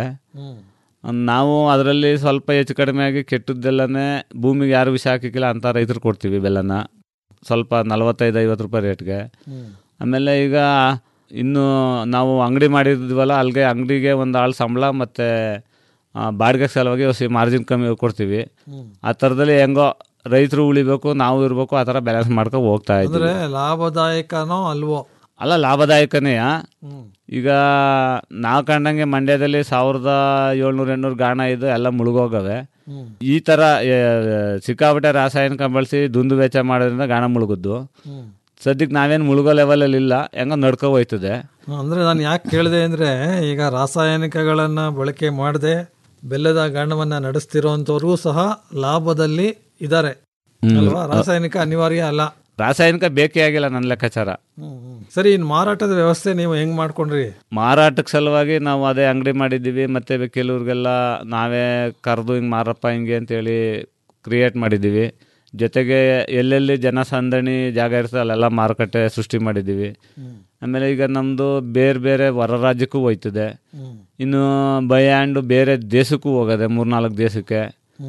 ನಾವು ಅದರಲ್ಲಿ ಸ್ವಲ್ಪ ಹೆಚ್ಚು ಕಡಿಮೆ ಆಗಿ ಕೆಟ್ಟದ್ದೆಲ್ಲನೇ ಭೂಮಿಗೆ ಯಾರು ವಿಷ ಹಾಕಿಕ್ಕಿಲ್ಲ ಅಂತ ರೈತರು ಕೊಡ್ತೀವಿ ಬೆಲ್ಲನ ಸ್ವಲ್ಪ ನಲವತ್ತೈದು ಐವತ್ತು ರೂಪಾಯಿ ರೇಟ್ಗೆ ಆಮೇಲೆ ಈಗ ಇನ್ನು ನಾವು ಅಂಗಡಿ ಮಾಡಿದ್ವಲ್ಲ ಅಲ್ಲಿಗೆ ಅಂಗಡಿಗೆ ಒಂದು ಆಳು ಸಂಬಳ ಮತ್ತು ಬಾಡಿಗೆ ಸಲುವಾಗಿ ಹೊಸ ಮಾರ್ಜಿನ್ ಕಮ್ಮಿ ಕೊಡ್ತೀವಿ ಆ ಥರದಲ್ಲಿ ಹೆಂಗೋ ರೈತರು ಉಳಿಬೇಕು ನಾವು ಇರಬೇಕು ಆ ಥರ ಬ್ಯಾಲೆನ್ಸ್ ಮಾಡ್ಕೊಂಡು ಹೋಗ್ತಾ ಇದ್ದೀವಿ ಅಂದ್ರೆ ಲಾಭದಾಯಕನೋ ಅಲ್ವೋ ಅಲ್ಲ ಲಾಭದಾಯಕನೇ ಈಗ ನಾವು ಕಂಡಂಗೆ ಮಂಡ್ಯದಲ್ಲಿ ಸಾವಿರದ ಏಳ್ನೂರ ಎಂಟ್ನೂರು ಗಾಣ ಇದು ಎಲ್ಲ ಮುಳುಗೋಗವೆ ಈ ಥರ ಆ, ಸಿಕ್ಕಾಪಟ್ಟೆ ರಾಸಾಯನಿಕ ಬಳಸಿ ದುಂದು ವೆಚ್ಚ ಮಾಡೋದ್ರಿಂದ ಗಾಣ ಮುಳುಗುದ್ದು ಸದ್ಯಕ್ಕೆ ನಾವೇನು ಮುಳುಗೋ ಲೆವೆಲಲ್ಲಿ ಇಲ್ಲ ಹೆಂಗೋ ನಡ್ಕೊ ಹೋಯ್ತದೆ ಅಂದ್ರೆ ನಾನು ಯಾಕೆ ಕೇಳಿದೆ ಅಂದ್ರೆ ಈಗ ರಾಸಾಯನಿಕಗಳನ್ನ ಬಳಕೆ ಮಾಡದೆ ಬೆಲ್ಲದ ಗಾಣವನ್ನ ನಡೆಸ್ತಿರೋಂಥವ್ರಿಗೂ ಸಹ ಲಾಭದಲ್ಲಿ ಇದ್ದಾರೆ ಅಲ್ವಾ ರಾಸಾಯನಿಕ ಅನಿವಾರ್ಯ ಅಲ್ಲ ರಾಸಾಯನಿಕ ಬೇಕೇ ಆಗಿಲ್ಲ ನನ್ನ ಲೆಕ್ಕಾಚಾರ ಸರಿ ಇನ್ನು ಮಾರಾಟದ ವ್ಯವಸ್ಥೆ ನೀವು ಹೆಂಗ್ ಮಾಡ್ಕೊಂಡ್ರಿ ಮಾರಾಟಕ್ಕೆ ಸಲುವಾಗಿ ನಾವು ಅದೇ ಅಂಗಡಿ ಮಾಡಿದ್ದೀವಿ ಮತ್ತು ಕೆಲವ್ರಿಗೆಲ್ಲ ನಾವೇ ಕರೆದು ಹಿಂಗೆ ಮಾರಪ್ಪ ಹಿಂಗೆ ಅಂತೇಳಿ ಕ್ರಿಯೇಟ್ ಮಾಡಿದ್ದೀವಿ ಜೊತೆಗೆ ಎಲ್ಲೆಲ್ಲಿ ಜನಸಂದಣಿ ಜಾಗ ಇರ್ತದೆ ಅಲ್ಲೆಲ್ಲ ಮಾರುಕಟ್ಟೆ ಸೃಷ್ಟಿ ಮಾಡಿದ್ದೀವಿ ಆಮೇಲೆ ಈಗ ನಮ್ಮದು ಬೇರೆ ಬೇರೆ ಹೊರ ರಾಜ್ಯಕ್ಕೂ ಹೋಯ್ತದೆ ಇನ್ನು ಬೈ ಹ್ಯಾಂಡು ಬೇರೆ ದೇಶಕ್ಕೂ ಹೋಗದೆ ಮೂರ್ನಾಲ್ಕು ದೇಶಕ್ಕೆ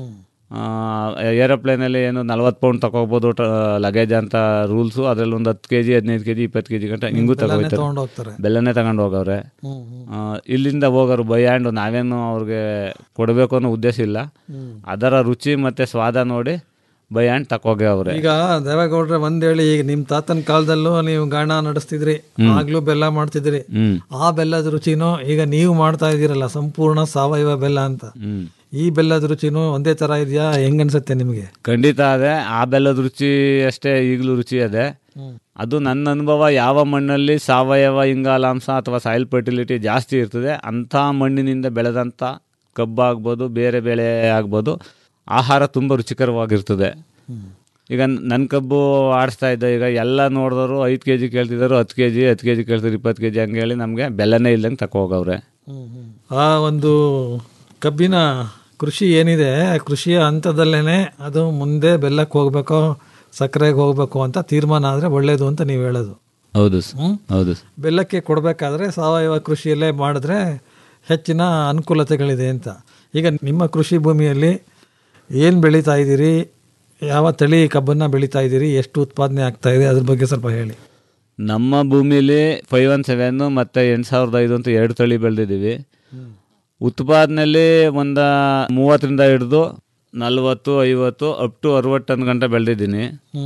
ಏರೋಪ್ಲೇನಲ್ಲಿ ಏನು ನಲ್ವತ್ತು ಪೌಂಡ್ ತಗೋಬೋದು ಲಗೇಜ್ ಅಂತ ರೂಲ್ಸು ಅದ್ರಲ್ಲಿ ಒಂದು ಹತ್ತು ಕೆ ಜಿ ಹದಿನೈದು ಕೆ ಜಿ ಇಪ್ಪತ್ತು ಕೆ ಜಿ ಗಂಟೆ ಹಿಂಗೂ ಬೆಲ್ಲನೇ ತಗೋಯ್ತಾರೆ ತಗೊಂಡ್ ಹೋಗ್ತಾರೆ. ಬೆಲ್ಲನೇ ತಗೊಂಡು ಹೋಗವ್ರೆ ಆ, ಇಲ್ಲಿಂದ ಹೋಗೋರು ಬೈ ಹ್ಯಾಂಡು ನಾವೇನು ಅವ್ರಿಗೆ ಕೊಡಬೇಕು ಅನ್ನೋ ಉದ್ದೇಶ ಇಲ್ಲ ಅದರ ರುಚಿ ಮತ್ತು ಸ್ವಾದ ನೋಡಿ ಬೈ ಹ್ಯಾಂಡ್ ತಕೋಗೆ ಅವ್ರೆ ಈಗ ದೇವೇಗೌಡ್ರೆ ಒಂದ್ ಹೇಳಿ ಈಗ ನಿಮ್ ತಾತನ ಕಾಲದಲ್ಲೂ ನೀವು ಗಾಣ ನಡೆಸ್ತಿದ್ರಿ ಆಗ್ಲೂ ಬೆಲ್ಲ ಮಾಡ್ತಿದ್ರಿ ಹ್ಮ್. ಆ ಬೆಲ್ಲದ ರುಚಿನೂ ಈಗ ನೀವು ಮಾಡ್ತಾ ಇದೀರಲ್ಲ ಸಂಪೂರ್ಣ ಸಾವಯವ ಬೆಲ್ಲ ಅಂತ ಹ್ಮ್ ಈ ಬೆಲ್ಲದ ರುಚಿನೂ ಒಂದೇ ತರ ಇದೆಯಾ ಹೆಂಗ್ ಅನ್ಸುತ್ತೆ ನಿಮಗೆ ಖಂಡಿತ ಅದೇ ಆ ಬೆಲ್ಲದ ರುಚಿ ಅಷ್ಟೇ ಈಗಲೂ ರುಚಿ ಅದೇ ಅದು ನನ್ನ ಅನುಭವ ಯಾವ ಮಣ್ಣಲ್ಲಿ ಸಾವಯವ ಇಂಗಾಲಾಂಶ ಅಥವಾ ಸಾಯಿಲ್ ಫರ್ಟಿಲಿಟಿ ಜಾಸ್ತಿ ಇರ್ತದೆ ಅಂಥ ಮಣ್ಣಿನಿಂದ ಬೆಳೆದಂಥ ಕಬ್ಬಾಗ್ಬೋದು ಬೇರೆ ಬೆಳೆ ಆಗ್ಬೋದು ಆಹಾರ ತುಂಬ ರುಚಿಕರವಾಗಿರ್ತದೆ ಈಗ ನನ್ನ ಕಬ್ಬು ಆಡಿಸ್ತಾ ಇದ್ದೆ ಈಗ ಎಲ್ಲ ನೋಡಿದವರು ಐದು ಕೆ ಜಿ ಕೇಳ್ತಿದ್ದಾರೆ ಹತ್ತು ಕೆ ಜಿ ಹತ್ತು ಕೆ ಜಿ ಕೇಳ್ತಿದ್ರು ಇಪ್ಪತ್ತು ಕೆ ಜಿ ಹಂಗೆ ಹೇಳಿ ನಮಗೆ ಬೆಲ್ಲನೇ ಇಲ್ಲಂಗೆ ತಕೋ ಹೋಗವ್ರೆ ಆ ಒಂದು ಕಬ್ಬಿನ ಕೃಷಿ ಏನಿದೆ ಆ ಕೃಷಿಯ ಹಂತದಲ್ಲೇನೆ ಅದು ಮುಂದೆ ಬೆಲ್ಲಕ್ಕೆ ಹೋಗ್ಬೇಕೋ ಸಕ್ಕರೆಗೆ ಹೋಗ್ಬೇಕು ಅಂತ ತೀರ್ಮಾನ ಆದ್ರೆ ಒಳ್ಳೇದು ಅಂತ ನೀವು ಹೇಳೋದು ಹೌದು ಸ- ಹ್ಮ್? ಹೌದು ಸ- ಬೆಲ್ಲಕ್ಕೆ ಕೊಡಬೇಕಾದ್ರೆ ಸಾವಯವ ಕೃಷಿಯಲ್ಲೇ ಮಾಡಿದ್ರೆ ಹೆಚ್ಚಿನ ಅನುಕೂಲತೆಗಳಿದೆ ಅಂತ ಈಗ ನಿಮ್ಮ ಕೃಷಿ ಭೂಮಿಯಲ್ಲಿ ಏನು ಬೆಳೀತಾ ಇದ್ದೀರಿ ಯಾವ ತಳಿ ಕಬ್ಬನ್ನು ಬೆಳೀತಾ ಇದ್ದೀರಿ ಎಷ್ಟು ಉತ್ಪಾದನೆ ಆಗ್ತಾ ಇದೆ ಅದ್ರ ಬಗ್ಗೆ ಸ್ವಲ್ಪ ಹೇಳಿ ನಮ್ಮ ಭೂಮಿಲಿ ಫೈವ್ ಒನ್ ಸೆವೆನ್ ಮತ್ತು ಎಂಟು ಸಾವಿರದ ಐದು ಅಂತ ಎರಡು ತಳಿ ಬೆಳೆದಿದ್ದೀವಿ ಉತ್ಪಾದನೆಯಲ್ಲಿ ಒಂದು ಮೂವತ್ತರಿಂದ ಹಿಡಿದು ನಲ್ವತ್ತು ಐವತ್ತು ಅಪ್ ಟು ಅರವತ್ತು ಟನ್ ಗಂಟೆ ಬೆಳೆದಿದ್ದೀನಿ ಹ್ಮ್.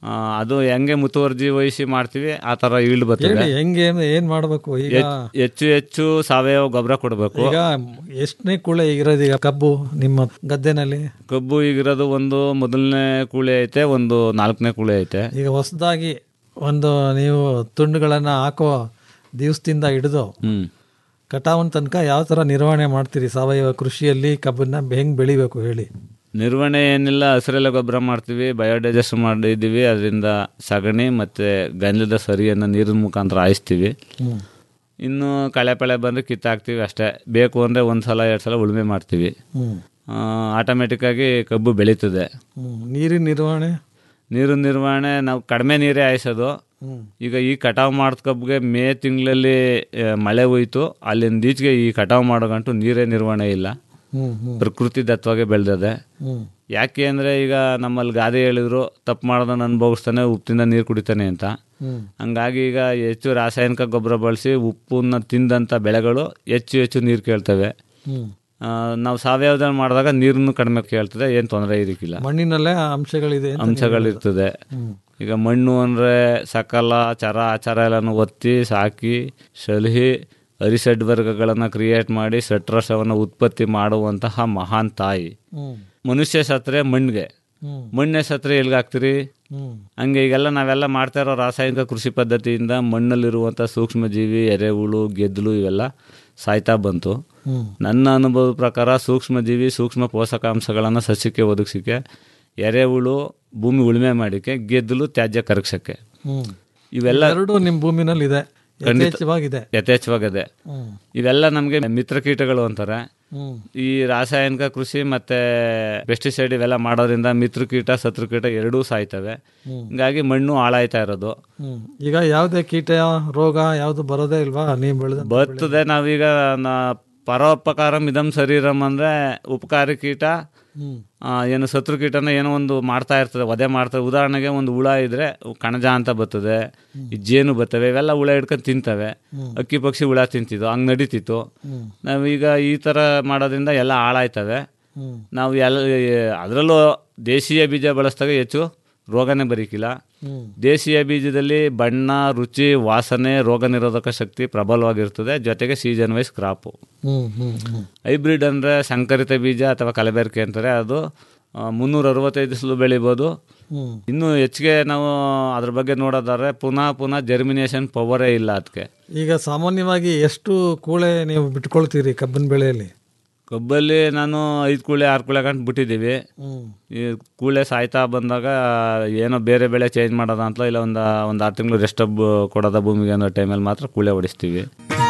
ಆ, ಅದು ಹೆಂಗೆ ಮುತುವರ್ಜಿ ವಹಿಸಿ ಮಾಡ್ತೀವಿ ಆ ಥರ ಈಲ್ಡ್ ಬರ್ತದೆ ಹೇಳಿ ಹೆಂಗೆ ಏನ್ ಮಾಡ್ಬೇಕು ಈಗ ಹೆಚ್- ಹೆಚ್ಚು ಹೆಚ್ಚು ಸಾವಯವ ಗೊಬ್ಬರ ಕೊಡಬೇಕು ಈಗ ಎಷ್ಟನೇ ಕೂಳೆ ಇರೋದು ಈಗ ಕಬ್ಬು ನಿಮ್ಮ ಗದ್ದೆನಲ್ಲಿ ಕಬ್ಬು ಈಗಿರೋದು ಒಂದು ಮೊದಲನೇ ಕೂಳೆ ಐತೆ ಒಂದು ನಾಲ್ಕನೇ ಕೂಳೆ ಐತೆ ಈಗ ಹೊಸದಾಗಿ ಒಂದು ನೀವು ತುಂಡುಗಳನ್ನ ಹಾಕೋ ದಿವಸದಿಂದ ಹಿಡಿದು ಹ್ಮ್ ಕಟಾವನ್ ತನಕ ಯಾವ ತರ ನಿರ್ವಹಣೆ ಮಾಡ್ತೀರಿ ಸಾವಯವ ಕೃಷಿಯಲ್ಲಿ ಕಬ್ಬನ್ನ ಹೆಂಗ್ ಬೆಳಿಬೇಕು ಹೇಳಿ ನಿರ್ವಹಣೆ ಏನಿಲ್ಲ ಹಸಿರೆಲೆ ಗೊಬ್ಬರ ಮಾಡ್ತೀವಿ ಬಯೋಡೈಜೆಸ್ಟ್ ಮಾಡಿದ್ದೀವಿ ಅದರಿಂದ ಸಗಣಿ ಮತ್ತು ಗಂಜಲದ ಸರಿಯನ್ನು ನೀರಿನ ಮುಖಾಂತರ ಹಾಯಿಸ್ತೀವಿ ಹ್ಮ್. ಇನ್ನು ಕಳೆ ಪಳೆ ಬಂದರೆ ಕಿತ್ತಾಕ್ತೀವಿ ಅಷ್ಟೇ ಬೇಕು ಅಂದರೆ ಒಂದು ಸಲ ಎರಡು ಸಲ ಉಳುಮೆ ಮಾಡ್ತೀವಿ ಹ್ಮ್. ಆಟೋಮೆಟಿಕ್ಕಾಗಿ ಕಬ್ಬು ಬೆಳೀತದೆ ಹ್ಮ್. ನೀರಿನ ನಿರ್ವಹಣೆ ನೀರು ನಿರ್ವಹಣೆ ನಾವು ಕಡಿಮೆ ನೀರೇ ಹಾಯಿಸೋದು ಹ್ಮ್. ಈಗ ಈ ಕಟಾವು ಮಾಡಿದ ಕಬ್ಬಿಗೆ ಮೇ ತಿಂಗಳಲ್ಲಿ ಆ, ಮಳೆ ಹೋಯ್ತು ಅಲ್ಲಿಂದ ಈಚೆಗೆ ಈ ಕಟಾವು ಮಾಡೋ ಗಂಟು ನೀರೇ ನಿರ್ವಹಣೆ ಇಲ್ಲ ಹ್ಮ್, ಹ್ಮ್. ಪ್ರಕೃತಿ ದತ್ತವಾಗಿ ಬೆಳೆದದೆ ಹ್ಮ್. ಯಾಕೆ ಅಂದರೆ ಈಗ ನಮ್ಮಲ್ಲಿ ಗಾದೆ ಹೇಳಿದ್ರು ತಪ್ಪು ಮಾಡೋದನ್ನ ಅನುಭವಿಸ್ತಾನೆ ಉಪ್ಪಿಂದ ನೀರು ಕುಡಿತಾನೆ ಅಂತ ಹ್ಮ್. ಹಂಗಾಗಿ ಈಗ ಹೆಚ್ಚು ರಾಸಾಯನಿಕ ಗೊಬ್ಬರ ಬಳಸಿ ಉಪ್ಪನ್ನ ತಿಂದಂಥ ಬೆಳೆಗಳು ಹೆಚ್ಚು ಹೆಚ್ಚು ನೀರು ಕೇಳ್ತವೆ ಹ್ಮ್. ಆ, ನಾವು ಸಾವಯವದಲ್ಲಿ ಮಾಡಿದಾಗ ನೀರನ್ನು ಕಡಿಮೆ ಕೇಳ್ತದೆ ಏನು ತೊಂದರೆ ಇರಕ್ಕಿಲ್ಲ ಮಣ್ಣಿನಲ್ಲೇ ಆ ಅಂಶಗಳಿದೆ ಅಂತ ನೀವು ಅಂಶಗಳಿರ್ತದೆ ಹ್ಮ್. ಈಗ ಮಣ್ಣು ಅಂದರೆ ಸಕಲ ಚರ ಆಚಾರ ಎಲ್ಲನೂ ಒತ್ತಿ ಸಾಕಿ ಸಲಹಿ ಅರಿಸಡ್ ವರ್ಗಗಳನ್ನು ಕ್ರಿಯೇಟ್ ಮಾಡಿ ಸಟ್ರಸವನ್ನು ಉತ್ಪತ್ತಿ ಮಾಡುವಂತಹ ಮಹಾನ್ ತಾಯಿ ಹ್ಮ್. ಮನುಷ್ಯ ಸತ್ರೆ ಮಣ್ಣಿಗೆ ಹ್ಮ್. ಮಣ್ಣೆ ಸತ್ರೆ ಎಲ್ಗಾಕ್ತಿರಿ ಹ್ಮ್. ಹಂಗೆ ಈಗೆಲ್ಲ ನಾವೆಲ್ಲ ಮಾಡ್ತಾ ಇರೋ ರಾಸಾಯನಿಕ ಕೃಷಿ ಪದ್ಧತಿಯಿಂದ ಮಣ್ಣಲ್ಲಿರುವಂಥ ಸೂಕ್ಷ್ಮಜೀವಿ ಎರೆಹುಳು ಗೆದ್ದಲು ಇವೆಲ್ಲ ಸಾಯ್ತಾ ಬಂತು ಹ್ಮ್. ನನ್ನ ಅನುಭವದ ಪ್ರಕಾರ ಸೂಕ್ಷ್ಮಜೀವಿ ಸೂಕ್ಷ್ಮ ಪೋಷಕಾಂಶಗಳನ್ನು ಸಸ್ಯಕ್ಕೆ ಒದಗಿಸೋಕ್ಕೆ ಎರೆಹುಳು ಭೂಮಿ ಉಳುಮೆ ಮಾಡೋಕ್ಕೆ ಗೆದ್ದಲು ತ್ಯಾಜ್ಯ ಕರಗಿಸೋಕ್ಕೆ ಹ್ಮ್. ಇವೆಲ್ಲ ಎರಡು ನಿಮ್ಮ ಭೂಮಿನಲ್ಲಿ ಇದೆ ಖಂಡಿತ ಯಥೇಚ್ಛವಾಗಿದೆ ಯಥೇಚ್ಛವಾಗಿದೆ ಹ್ಮ್. ಇವೆಲ್ಲ ನಮಗೆ ಮಿತ್ರ ಕೀಟಗಳು ಅಂತಾರೆ ಹ್ಮ್. ಈ ರಾಸಾಯನಿಕ ಕೃಷಿ ಮತ್ತೆ ಪೆಸ್ಟಿಸೈಡ್ ಇವೆಲ್ಲ ಮಾಡೋದ್ರಿಂದ ಮಿತ್ರ ಕೀಟ ಶತ್ರು ಕೀಟ ಎರಡೂ ಸಾಯ್ತವೆ ಹ್ಮ್. ಹಿಂಗಾಗಿ ಮಣ್ಣು ಹಾಳಾಯ್ತಾ ಇರೋದು ಹ್ಮ್. ಈಗ ಯಾವುದೇ ಕೀಟ ರೋಗ ಯಾವುದು ಬರೋದೇ ಇಲ್ವಾ ನೀವು ಬೆಳೆದ ಬರ್ತದೆ ನಾವೀಗ ನಾ ಪರೋಪಕಾರಂ ಇದಂ ಶರೀರಂ ಅಂದ್ರೆ ಉಪಕಾರಿ ಕೀಟ ಹ್ಮ್. ಆ, ಏನು ಶತ್ರು ಕೀಟನ ಏನೋ ಒಂದು ಮಾಡ್ತಾ ಇರ್ತದೆ ವಧೆ ಮಾಡ್ತದೆ ಉದಾಹರಣೆಗೆ ಒಂದು ಹುಳ ಇದ್ರೆ ಕಣಜ ಅಂತ ಬರ್ತದೆ ಈ ಜೇನು ಬರ್ತವೆ ಇವೆಲ್ಲ ಹುಳ ಹಿಡ್ಕೊಂಡು ತಿಂತವೆ ಹ್ಮ್. ಅಕ್ಕಿ ಪಕ್ಷಿ ಹುಳ ತಿಂತಿದ್ದು ಹಂಗೆ ನಡೀತಿತ್ತು ಹ್ಮ್. ನಾವೀಗ ಈ ಥರ ಮಾಡೋದ್ರಿಂದ ಎಲ್ಲ ಹಾಳಾಯ್ತವೆ ಹ್ಮ್. ನಾವು ಎಲ್ಲ ಅದರಲ್ಲೂ ದೇಶೀಯ ಬೀಜ ಬಳಸಿದಾಗ ಹೆಚ್ಚು ರೋಗನೇ ಬರೀಕಿಲ್ಲ ಹ್ಮ್. ದೇಶೀಯ ಬೀಜದಲ್ಲಿ ಬಣ್ಣ ರುಚಿ ವಾಸನೆ ರೋಗ ನಿರೋಧಕ ಶಕ್ತಿ ಪ್ರಬಲವಾಗಿರ್ತದೆ ಜೊತೆಗೆ ಸೀಸನ್ ವೈಸ್ ಕ್ರಾಪು ಹ್ಮ್ ಹ್ಮ್ ಹ್ಮ್ ಹೈಬ್ರಿಡ್ ಅಂದರೆ ಸಂಕರಿತ ಬೀಜ ಅಥವಾ ಕಲಬೆರಕೆ ಅಂತಾರೆ ಅದು ಮುನ್ನೂರ ಅರವತ್ತೈದು ದಿವಸಲು ಬೆಳಿಬೋದು ಹ್ಮ್. ಇನ್ನು ಹೆಚ್ಚಿಗೆ ನಾವು ಅದ್ರ ಬಗ್ಗೆ ನೋಡೋದಾದ್ರೆ ಪುನಃ ಪುನಃ ಜರ್ಮಿನೇಷನ್ ಪವರೇ ಇಲ್ಲ ಅದಕ್ಕೆ ಈಗ ಸಾಮಾನ್ಯವಾಗಿ ಎಷ್ಟು ಕೂಳೆ ನೀವು ಬಿಟ್ಕೊಳ್ತೀರಿ ಕಬ್ಬಿನ ಬೆಳೆಯಲ್ಲಿ ಕಬ್ಬಲ್ಲಿ ನಾನು ಐದು ಕೂಳೆ ಆರು ಕೂಳೆ ಗಂಟು ಬಿಟ್ಟಿದ್ದೀವಿ ಹ್ಮ್. ಈ ಕೂಳೆ ಸಾಯ್ತಾ ಬಂದಾಗ ಏನೋ ಬೇರೆ ಬೆಳೆ ಚೇಂಜ್ ಮಾಡೋದ ಅಂತ ಇಲ್ಲ ಒಂದು ಒಂದು ಆರು ತಿಂಗಳು ರೆಸ್ಟ್ ಕೊಡೋದ ಭೂಮಿಗೆ ಅನ್ನೋ ಟೈಮಲ್ಲಿ ಮಾತ್ರ ಕೂಳೆ ಹೊಡಿಸ್ತೀವಿ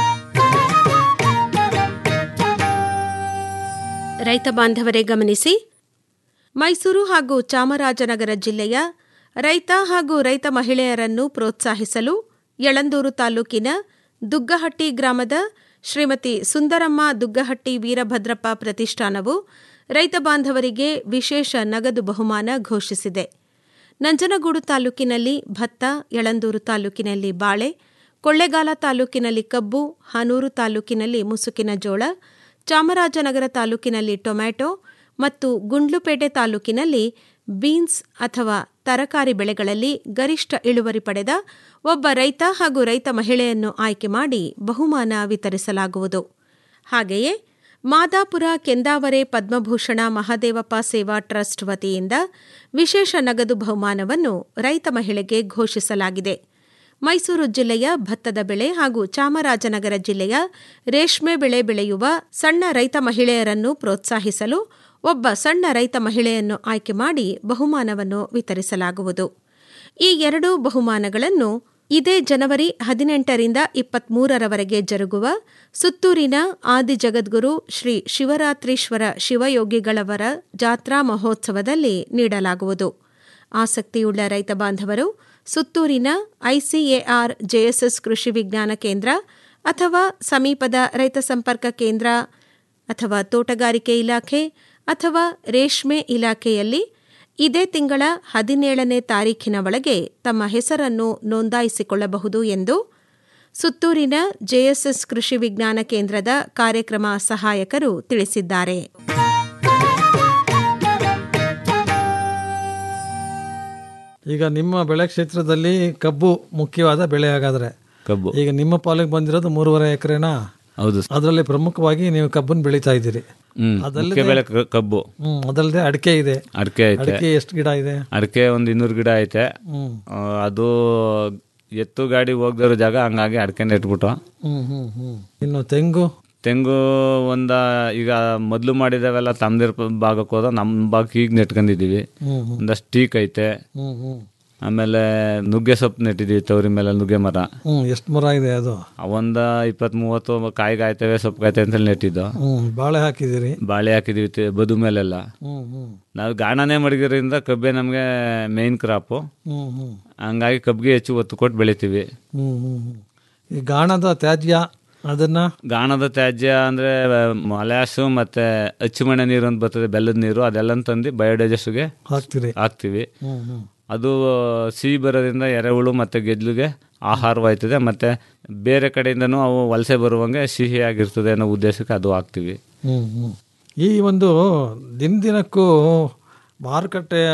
ರೈತ ಬಾಂಧವರೇ ಗಮನಿಸಿ ಮೈಸೂರು ಹಾಗೂ ಚಾಮರಾಜನಗರ ಜಿಲ್ಲೆಯ ರೈತ ಹಾಗೂ ರೈತ ಮಹಿಳೆಯರನ್ನು ಪ್ರೋತ್ಸಾಹಿಸಲು ಯಳಂದೂರು ತಾಲೂಕಿನ ದುಗ್ಗಹಟ್ಟಿ ಗ್ರಾಮದ ಶ್ರೀಮತಿ ಸುಂದರಮ್ಮ ದುಗ್ಗಹಟ್ಟಿ ವೀರಭದ್ರಪ್ಪ ಪ್ರತಿಷ್ಠಾನವು ರೈತ ಬಾಂಧವರಿಗೆ ವಿಶೇಷ ನಗದು ಬಹುಮಾನ ಘೋಷಿಸಿದೆ ನಂಜನಗೂಡು ತಾಲೂಕಿನಲ್ಲಿ ಭತ್ತ ಯಳಂದೂರು ತಾಲೂಕಿನಲ್ಲಿ ಬಾಳೆ ಕೊಳ್ಳೇಗಾಲ ತಾಲೂಕಿನಲ್ಲಿ ಕಬ್ಬು ಹಾನೂರು ತಾಲೂಕಿನಲ್ಲಿ ಮುಸುಕಿನ ಜೋಳ ಚಾಮರಾಜನಗರ ತಾಲೂಕಿನಲ್ಲಿ ಟೊಮ್ಯಾಟೊ ಮತ್ತು ಗುಂಡ್ಲುಪೇಟೆ ತಾಲೂಕಿನಲ್ಲಿ ಬೀನ್ಸ್ ಅಥವಾ ತರಕಾರಿ ಬೆಳೆಗಳಲ್ಲಿ ಗರಿಷ್ಠ ಇಳುವರಿ ಪಡೆದ ಒಬ್ಬ ರೈತ ಹಾಗೂ ರೈತ ಮಹಿಳೆಯನ್ನು ಆಯ್ಕೆ ಮಾಡಿ ಬಹುಮಾನ ವಿತರಿಸಲಾಗುವುದು ಹಾಗೆಯೇ ಮಾದಾಪುರ ಕೆಂದಾವರೆ ಪದ್ಮಭೂಷಣ ಮಹಾದೇವಪ್ಪ ಸೇವಾ ಟ್ರಸ್ಟ್ ವತಿಯಿಂದ ವಿಶೇಷ ನಗದು ಬಹುಮಾನವನ್ನು ರೈತ ಮಹಿಳೆಗೆ ಘೋಷಿಸಲಾಗಿದೆ ಮೈಸೂರು ಜಿಲ್ಲೆಯ ಭತ್ತದ ಬೆಳೆ ಹಾಗೂ ಚಾಮರಾಜನಗರ ಜಿಲ್ಲೆಯ ರೇಷ್ಮೆ ಬೆಳೆ ಬೆಳೆಯುವ ಸಣ್ಣ ರೈತ ಮಹಿಳೆಯರನ್ನು ಪ್ರೋತ್ಸಾಹಿಸಲು ಒಬ್ಬ ಸಣ್ಣ ರೈತ ಮಹಿಳೆಯನ್ನು ಆಯ್ಕೆ ಮಾಡಿ ಬಹುಮಾನವನ್ನು ವಿತರಿಸಲಾಗುವುದು ಈ ಎರಡೂ ಬಹುಮಾನಗಳನ್ನು ಇದೇ ಜನವರಿ ಹದಿನೆಂಟರಿಂದ ಇಪ್ಪತ್ಮೂರರವರೆಗೆ ಜರುಗುವ ಸುತ್ತೂರಿನ ಆದಿ ಜಗದ್ಗುರು ಶ್ರೀ ಶಿವರಾತ್ರೀಶ್ವರ ಶಿವಯೋಗಿಗಳವರ ಜಾತ್ರಾ ಮಹೋತ್ಸವದಲ್ಲಿ ನೀಡಲಾಗುವುದು ಆಸಕ್ತಿಯುಳ್ಳ ರೈತ ಬಾಂಧವರು ಸುತ್ತೂರಿನ ಐಸಿಎಆರ್ ಜೆಎಸ್ಎಸ್ ಕೃಷಿ ವಿಜ್ಞಾನ ಕೇಂದ್ರ ಅಥವಾ ಸಮೀಪದ ರೈತ ಸಂಪರ್ಕ ಕೇಂದ್ರ ಅಥವಾ ತೋಟಗಾರಿಕೆ ಇಲಾಖೆ ಅಥವಾ ರೇಷ್ಮೆ ಇಲಾಖೆಯಲ್ಲಿ ಇದೇ ತಿಂಗಳ ಹದಿನೇಳನೇ ತಾರೀಖಿನ ಒಳಗೆ ತಮ್ಮ ಹೆಸರನ್ನು ನೋಂದಾಯಿಸಿಕೊಳ್ಳಬಹುದು ಎಂದು ಸುತ್ತೂರಿನ ಜೆಎಸ್ಎಸ್ ಕೃಷಿ ವಿಜ್ಞಾನ ಕೇಂದ್ರದ ಕಾರ್ಯಕ್ರಮ ಸಹಾಯಕರು ತಿಳಿಸಿದ್ದಾರೆ ಈಗ ನಿಮ್ಮ ಬೆಳೆ ಕ್ಷೇತ್ರದಲ್ಲಿ ಕಬ್ಬು ಮುಖ್ಯವಾದ ಬೆಳೆ ಹಾಗಾದ್ರೆ ಕಬ್ಬು ಈಗ ನಿಮ್ಮ ಪಾಲಿಗೆ ಬಂದಿರೋದು ಮೂರುವರೆ ಎಕರೆನಾ ಹೌದು ಅದರಲ್ಲಿ ಪ್ರಮುಖವಾಗಿ ನೀವು ಕಬ್ಬನ್ನು ಬೆಳೀತಾ ಇದ್ದೀರಿ ಹ್ಮ್ ಅದಲ್ಲದೆ- ಮುಖ್ಯ ಬೆಳೆ ಕ- ಕಬ್ಬು ಹ್ಮ್ ಅದಲ್ಲದೆ ಅಡಿಕೆ ಇದೆ ಅಡಿಕೆ ಐತೆ ಅಡಿಕೆ ಎಷ್ಟು ಗಿಡ ಇದೆ ಅಡಿಕೆ ಒಂದು ಇನ್ನೂರು ಗಿಡ ಐತೆ ಹ್ಮ್. ಆ, ಅದು ಎತ್ತು ಗಾಡಿ ಹೋಗ್ದಿರೋ ಜಾಗ ಹಂಗಾಗಿ ಅಡಿಕೆನ ಇಟ್ಬಿಟ್ಟು ಹ್ಮ್ ಹ್ಮ್ ಹ್ಮ್ ಇನ್ನು ತೆಂಗು ತೆಂಗು ಒಂದ ಈಗ ಮೊದಲು ಮಾಡಿದಾವೆಲ್ಲ ತಮ್ದಿರ್ ಭಾಗಕ್ಕೆ ಹೋದ ನಮ್ಮ ಭಾಗಕ್ಕೆ ಈಗ ನೆಟ್ಕೊಂಡಿದೀವಿ ಹ್ಮ್ ಹ್ಮ್. ಒಂದಷ್ಟು ಟೀಕ್ ಐತೆ ಹ್ಮ್ ಹ್ಮ್ ಆಮೇಲೆ ನುಗ್ಗೆ ಸೊಪ್ಪು ನೆಟ್ಟಿದೀವಿ ತವರಿ ಮೇಲೆ ನುಗ್ಗೆ ಮರ ಹ್ಮ್ ಎಷ್ಟು ಮರ ಇದೆ ಅದು ಒಂದ ಇಪ್ಪತ್ತ್ ಮೂವತ್ತು ಕಾಯ್ಗಾಯ್ತವೆ ಸೊಪ್ಪು ಕಾಯ್ತವೆ ಅಂತ ನೆಟ್ಟಿದ್ದು ಹ್ಮ್ ಬಾಳೆ ಹಾಕಿದಿರಿ ಬಾಳೆ ಹಾಕಿದೀವಿ ತೆ- ಬದು ಮೇಲೆಲ್ಲ ಹ್ಮ್ ಹ್ಮ್ ನಾವು ಗಾಣನೇ ಮಡಗಿರೋದ್ರಿಂದ ಕಬ್ಬೆ ನಮಗೆ ಮೇನ್ ಕ್ರಾಪು ಹ್ಮ್ ಹ್ಮ್ ಹಂಗಾಗಿ ಕಬ್ಬಿಗೆ ಹೆಚ್ಚು ಒತ್ತು ಕೊಟ್ಟು ಬೆಳಿತೀವಿ ಹ್ಮ್ ಹ್ಮ್ ಹ್ಮ್. ಈ ಗಾಣದ ತ್ಯಾಜ್ಯ ಅದನ್ನ ಗಾಣದ ತ್ಯಾಜ್ಯ ಅಂದ್ರೆ ಮಲಾಸು ಮತ್ತೆ ಅಚ್ಚುಮಣೆ ನೀರು ಅಂತ ಬರ್ತದೆ ಬೆಲ್ಲದ ನೀರು ಅದೆಲ್ಲ ತಂದು ಬಯೋಡೈಜೆಸ್ಟ್ಗೆ ಹಾಕ್ತೀರಿ ಹಾಕ್ತಿವಿ ಹ್ಮ್ ಹ್ಮ್ ಅದು ಸಿಹಿ ಬರೋದ್ರಿಂದ ಎರೆಹುಳು ಮತ್ತೆ ಗೆದ್ಲುಗೆ ಆಹಾರವಾಯ್ತದೆ ಮತ್ತೆ ಬೇರೆ ಕಡೆಯಿಂದನೂ ಅವು ವಲಸೆ ಬರುವಂಗೆ ಸಿಹಿಯಾಗಿರ್ತದೆ ಅನ್ನೋ ಉದ್ದೇಶಕ್ಕೆ ಅದು ಹಾಕ್ತಿವಿ ಹ್ಮ್ ಹ್ಮ್. ಈ ಒಂದು ದಿನ ದಿನಕ್ಕೂ ಮಾರುಕಟ್ಟೆಯ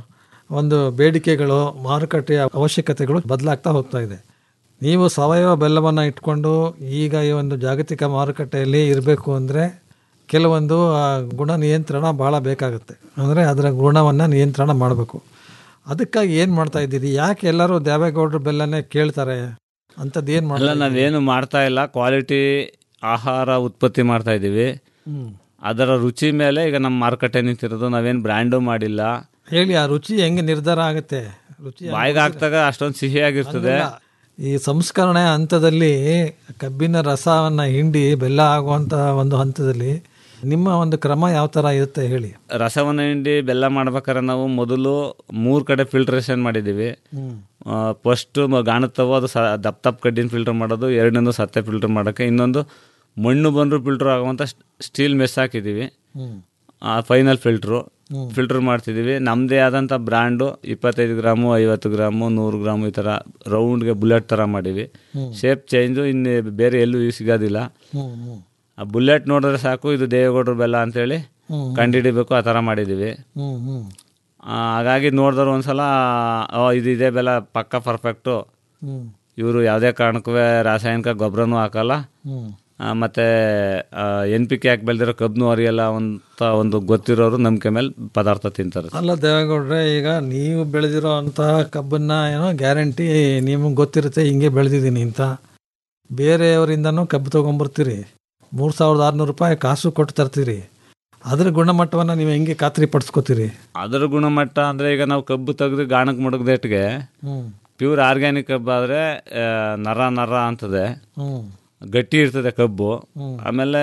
ಒಂದು ಬೇಡಿಕೆಗಳು ಮಾರುಕಟ್ಟೆಯ ಅವಶ್ಯಕತೆಗಳು ಬದಲಾಗ್ತಾ ಹೋಗ್ತಾ ಇದೆ ನೀವು ಸಾವಯವ ಬೆಲ್ಲವನ್ನು ಇಟ್ಕೊಂಡು ಈಗ ಈ ಒಂದು ಜಾಗತಿಕ ಮಾರುಕಟ್ಟೆಯಲ್ಲಿ ಇರಬೇಕು ಅಂದರೆ ಕೆಲವೊಂದು ಆ, ಗುಣ ನಿಯಂತ್ರಣ ಭಾಳ ಬೇಕಾಗುತ್ತೆ ಅಂದರೆ ಅದರ ಗುಣವನ್ನು ನಿಯಂತ್ರಣ ಮಾಡಬೇಕು ಅದಕ್ಕಾಗಿ ಏನು ಮಾಡ್ತಾ ಇದ್ದೀರಿ ಯಾಕೆ ಎಲ್ಲರೂ ದೇವೇಗೌಡರು ಬೆಲ್ಲನೇ ಕೇಳ್ತಾರೆ ಅಂಥದ್ದು ಏನು ಅಲ್ಲ ಮಾಡ್ತಾ ನಾವೇನು ಮಾಡ್ತಾ ಇಲ್ಲ ಕ್ವಾಲಿಟಿ ಆಹಾರ ಉತ್ಪತ್ತಿ ಮಾಡ್ತಾ ಇದ್ದೀವಿ ಹ್ಮ್. ಅದರ ರುಚಿ ಮೇಲೆ ಈಗ ನಮ್ಮ ಮಾರುಕಟ್ಟೆ ನಿಂತಿರೋದು ನಾವೇನು ಬ್ರ್ಯಾಂಡು ಮಾಡಿಲ್ಲ ಹೇಳಿ ಆ ರುಚಿ ಹೆಂಗೆ ನಿರ್ಧಾರ ಆಗುತ್ತೆ ರುಚಿ ಬಾಯಿಗೆ ಹಾಕ್ದಾಗ ಅಷ್ಟೊಂದು ಸಿಹಿಯಾಗಿರ್ತದೆ ಹಂಗಲ್ಲ. ಈ ಸಂಸ್ಕರಣೆ ಹಂತದಲ್ಲಿ ಕಬ್ಬಿನ ರಸವನ್ನ ಹಿಂಡಿ ಬೆಲ್ಲ ಆಗುವಂತ ಒಂದು ಹಂತದಲ್ಲಿ ನಿಮ್ಮ ಒಂದು ಕ್ರಮ ಯಾವ ತರ ಇರುತ್ತೆ ಹೇಳಿ ರಸವನ್ನ ಹಿಂಡಿ ಬೆಲ್ಲ ಮಾಡ್ಬೇಕಾದ್ರೆ ನಾವು ಮೊದಲು ಮೂರು ಕಡೆ ಫಿಲ್ಟ್ರೇಷನ್ ಮಾಡಿದ್ದೀವಿ ಹ್ಮ್. ಫಸ್ಟ್ ಗಾಣದ ತವ ಅದು ಸ ದಪ್ಪ ದಪ್ಪ ಕಡ್ಡಿನ ಫಿಲ್ಟರ್ ಮಾಡೋದು ಎರಡನೇದು ಸತ್ತೆ ಫಿಲ್ಟರ್ ಮಾಡೋಕ್ಕೆ ಇನ್ನೊಂದು ಮಣ್ಣು ಬಂದರೂ ಫಿಲ್ಟರ್ ಆಗುವಂಥ ಸ್ಟೀಲ್ ಮೆಸ್ ಹಾಕಿದ್ದೀವಿ ಹ್ಮ್. ಫೈನಲ್ ಫಿಲ್ಟ್ರು ಹ್ಮ್. ಫಿಲ್ಟರ್ ಮಾಡ್ತಿದ್ದೀವಿ ನಮ್ಮದೇ ಆದಂಥ ಬ್ರ್ಯಾಂಡು ಇಪ್ಪತ್ತೈದು ಗ್ರಾಮು ಐವತ್ತು ಗ್ರಾಮು ನೂರು ಗ್ರಾಮು ಈ ಥರ ರೌಂಡ್ಗೆ ಬುಲೆಟ್ ಥರ ಮಾಡೀವಿ ಹ್ಮ್. ಶೇಪ್ ಚೇಂಜು ಇನ್ನು ಬೇರೆ ಎಲ್ಲೂ ಸಿಗೋದಿಲ್ಲ ಹ್ಮ್, ಹ್ಮ್. ಆ ಬುಲೆಟ್ ನೋಡಿದ್ರೆ ಸಾಕು ಇದು ದೇವೇಗೌಡರು ಬೆಲ್ಲ ಅಂತೇಳಿ ಹ್ಮ್. ಕಂಡುಹಿಡಿಬೇಕು ಆ ಥರ ಮಾಡಿದ್ದೀವಿ ಹ್ಮ್ ಹ್ಮ್ ಆ, ಹಾಗಾಗಿ ನೋಡಿದವ್ರು ಒಂದ್ಸಲ ಓ ಇದು ಇದೇ ಬೆಲ್ಲ ಪಕ್ಕ ಪರ್ಫೆಕ್ಟು ಹ್ಮ್. ಇವರು ಯಾವುದೇ ಕಾರಣಕ್ಕೂ ರಾಸಾಯನಿಕ ಗೊಬ್ಬರನೂ ಹಾಕಲ್ಲ ಹ್ಮ್. ಆ, ಮತ್ತೆ ಎನ್ ಪಿ ಕೆ ಹಾಕಿ ಬೆಳೆದಿರೋ ಕಬ್ನು ಅರಿಯಲ್ಲ ಅಂತ ಒಂದು ಗೊತ್ತಿರೋರು ನಂಬಿಕೆ ಮೇಲೆ ಪದಾರ್ಥ ತಿಂತಾರೆ ಅಲ್ಲ ದೇವೇಗೌಡ್ರೆ ಈಗ ನೀವು ಬೆಳೆದಿರೋ ಅಂತಹ ಕಬ್ಬನ್ನ ಏನೋ ಗ್ಯಾರಂಟಿ ನಿಮಗೆ ಗೊತ್ತಿರುತ್ತೆ ಹಿಂಗೆ ಬೆಳೆದಿದ್ದೀನಿ ಅಂತ ಬೇರೆಯವರಿಂದನೂ ಕಬ್ಬು ತೊಗೊಂಬರ್ತೀರಿ ಮೂರು ಸಾವಿರದ ಆರುನೂರು ರೂಪಾಯಿ ಕಾಸು ಕೊಟ್ಟು ತರ್ತೀರಿ ಅದ್ರ ಗುಣಮಟ್ಟವನ್ನು ನೀವು ಹೆಂಗೆ ಖಾತ್ರಿ ಪಡಿಸ್ಕೋತೀರಿ ಅದರ ಗುಣಮಟ್ಟ ಅಂದರೆ ಈಗ ನಾವು ಕಬ್ಬು ತೆಗೆದು ಗಾಣಕ್ಕೆ ಮಡಗ್ದೇಟ್ಗೆ ಹ್ಮ್ ಪ್ಯೂರ್ ಆರ್ಗ್ಯಾನಿಕ್ ಕಬ್ಬು ಆದರೆ ನರ ನರ ಅಂತದೆ ಹ್ಮ್ ಗಟ್ಟಿ ಇರ್ತದೆ ಕಬ್ಬು ಹ್ಮ್. ಆಮೇಲೆ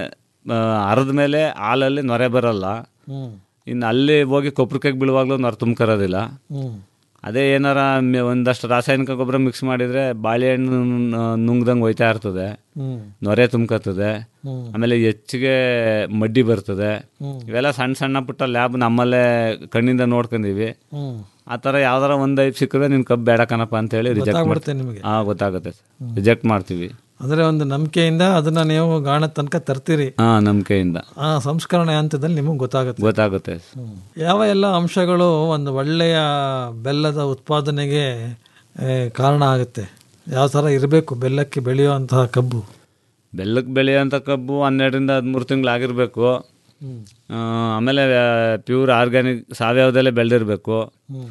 ಅರದ ಮೇಲೆ ಹಾಲಲ್ಲಿ ನೊರೆ ಬರಲ್ಲ ಹ್ಮ್ ಇನ್ನು ಅಲ್ಲಿ ಹೋಗಿ ಕೊಬ್ಬರಿಕಾಯಿಗೆ ಬೀಳುವಾಗಲೂ ನೊರೆ ತುಂಬ್ಕರೋದಿಲ್ಲ ಹ್ಮ್ ಅದೇ ಏನಾರ ಮೆ- ಒಂದಷ್ಟು ರಾಸಾಯನಿಕ ಗೊಬ್ಬರ ಮಿಕ್ಸ್ ಮಾಡಿದರೆ ಬಾಳೆಹಣ್ಣು ನುಂಗ್ದಂಗೆ ಹೋಯ್ತಾ ಇರ್ತದೆ ಹ್ಮ್. ನೊರೆ ತುಂಬ್ಕತ್ತದೆ ಹ್ಮ್. ಆಮೇಲೆ ಹೆಚ್ಚಿಗೆ ಮಡ್ಡಿ ಬರ್ತದೆ ಹ್ಮ್. ಇವೆಲ್ಲ ಸಣ್ಣ ಸಣ್ಣ ಪುಟ್ಟ ಲ್ಯಾಬ್ ನಮ್ಮಲ್ಲೇ ಕಣ್ಣಿಂದ ನೋಡ್ಕೊಂಡಿವಿ ಹ್ಮ್. ಆ ಥರ ಯಾವ್ದಾರ ಒಂದು ಐಪ್ ಸಿಕ್ಕಿದ್ರೆ ನಿನ್ ಕಬ್ಬು ಬೇಡ ಕಣಪ್ಪ ಅಂತೇಳಿ ರಿಜೆಕ್ಟ್ ಗೊತ್ತಾಗ್ಬಿಡುತ್ತೆ ನಿಮಗೆ. ಹಾಂ ಗೊತ್ತಾಗುತ್ತೆ ರಿಜೆಕ್ಟ್ ಮಾಡ್ತೀವಿ ಅಂದ್ರೆ ಒಂದು ನಂಬಿಕೆಯಿಂದ ಅದನ್ನ ನೀವು ಗಾಣದ ತನಕ ತರ್ತೀರಿ ಹಾಂ ನಂಬಿಕೆಯಿಂದ ಆ ಸಂಸ್ಕರಣೆ ಹಂತದಲ್ಲಿ ನಿಮಗೆ ಗೊತ್ತಾಗುತ್ತೆ ಗೊತ್ತಾಗುತ್ತೆ ಯಾವ ಎಲ್ಲ ಅಂಶಗಳು ಒಂದು ಒಳ್ಳೆಯ ಬೆಲ್ಲದ ಉತ್ಪಾದನೆಗೆ ಆ, ಕಾರಣ ಆಗುತ್ತೆ ಯಾವ ಥರ ಇರಬೇಕು ಬೆಲ್ಲಕ್ಕೆ ಬೆಳೆಯುವಂತಹ ಕಬ್ಬು ಬೆಲ್ಲಕ್ಕೆ ಬೆಳೆಯೋಂಥ ಕಬ್ಬು ಹನ್ನೆರಡರಿಂದ ಹದಿಮೂರು ತಿಂಗಳು ಆಗಿರಬೇಕು ಹ್ಮ್. ಆಮೇಲೆ ಪ್ಯೂರ್ ಆರ್ಗ್ಯಾನಿಕ್ ಸಾವಯವದಲ್ಲೇ ಬೆಳೆದಿರಬೇಕು ಹ್ಮ್.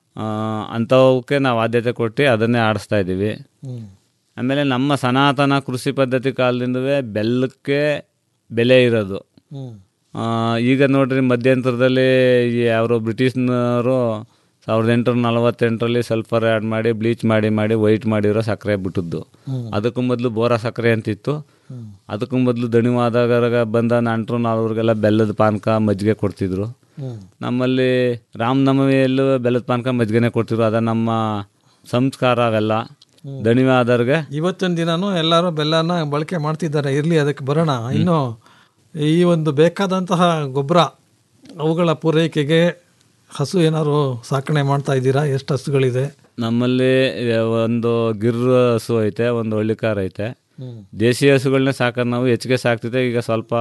ಅಂಥವಕ್ಕೆ ನಾವು ಆದ್ಯತೆ ಕೊಟ್ಟು ಅದನ್ನೇ ಆಡಿಸ್ತಾ ಇದ್ದೀವಿ ಹ್ಮ್. ಆಮೇಲೆ ನಮ್ಮ ಸನಾತನ ಕೃಷಿ ಪದ್ಧತಿ ಕಾಲದಿಂದವೇ ಬೆಲ್ಲಕ್ಕೆ ಬೆಲೆ ಇರೋದು ಹ್ಮ್. ಆ, ಈಗ ನೋಡ್ರಿ ಮಧ್ಯಂತರದಲ್ಲಿ ಈ ಯಾರೋ ಬ್ರಿಟಿಷ್ನವರು ಸಾವಿರದ ಎಂಟುನೂರ ನಲವತ್ತೆಂಟರಲ್ಲಿ ಸಲ್ಫರ್ ಆ್ಯಡ್ ಮಾಡಿ ಬ್ಲೀಚ್ ಮಾಡಿ ಮಾಡಿ ವೈಟ್ ಮಾಡಿರೋ ಸಕ್ಕರೆ ಬಿಟ್ಟದ್ದು ಹ್ಮ್. ಅದಕ್ಕೂ ಮೊದಲು ಬೋರಾ ಸಕ್ಕರೆ ಅಂತಿತ್ತು ಹ್ಮ್. ಅದಕ್ಕೂ ಮೊದಲು ದಣಿವಾದಾಗ ಬಂದ ನಂಟರು ನಾಲ್ವರಿಗೆಲ್ಲ ಬೆಲ್ಲದ ಪಾನಕ ಮಜ್ಜಿಗೆ ಕೊಡ್ತಿದ್ರು ಹ್ಮ್. ನಮ್ಮಲ್ಲಿ ರಾಮನವಮಿಯಲ್ಲೂ ಬೆಲ್ಲದ ಪಾನಕ ಮಜ್ಜಿಗೆನೆ ಕೊಡ್ತಿದ್ರು ಅದ ನಮ್ಮ ಸಂಸ್ಕಾರ ಅವೆಲ್ಲ ದಣಿವೆ ಆದವ್ರಿಗೆ ಇವತ್ತಿನ ದಿನನೂ ಎಲ್ಲರೂ ಬೆಲ್ಲನ ಬಳಕೆ ಮಾಡ್ತಿದ್ದಾರೆ ಇರಲಿ ಅದಕ್ಕೆ ಬರೋಣ ಇನ್ನು ಈ ಒಂದು ಬೇಕಾದಂತಹ ಗೊಬ್ಬರ ಅವುಗಳ ಪೂರೈಕೆಗೆ ಹಸು ಏನಾದ್ರು ಸಾಕಣೆ ಮಾಡ್ತಾ ಇದ್ದೀರಾ ಎಷ್ಟು ಹಸುಗಳಿದೆ ನಮ್ಮಲ್ಲಿ ಒಂದು ಗಿರ್ ಹಸು ಐತೆ ಒಂದು ಹಳ್ಳಿಕಾರ ಐತೆ ಹ್ಮ್. ದೇಸಿ ಹಸುಗಳನ್ನ ಸಾಕೋದು ನಾವು ಹೆಚ್ಚಿಗೆ ಸಾಕ್ತಿದ್ದೆ ಈಗ ಸ್ವಲ್ಪ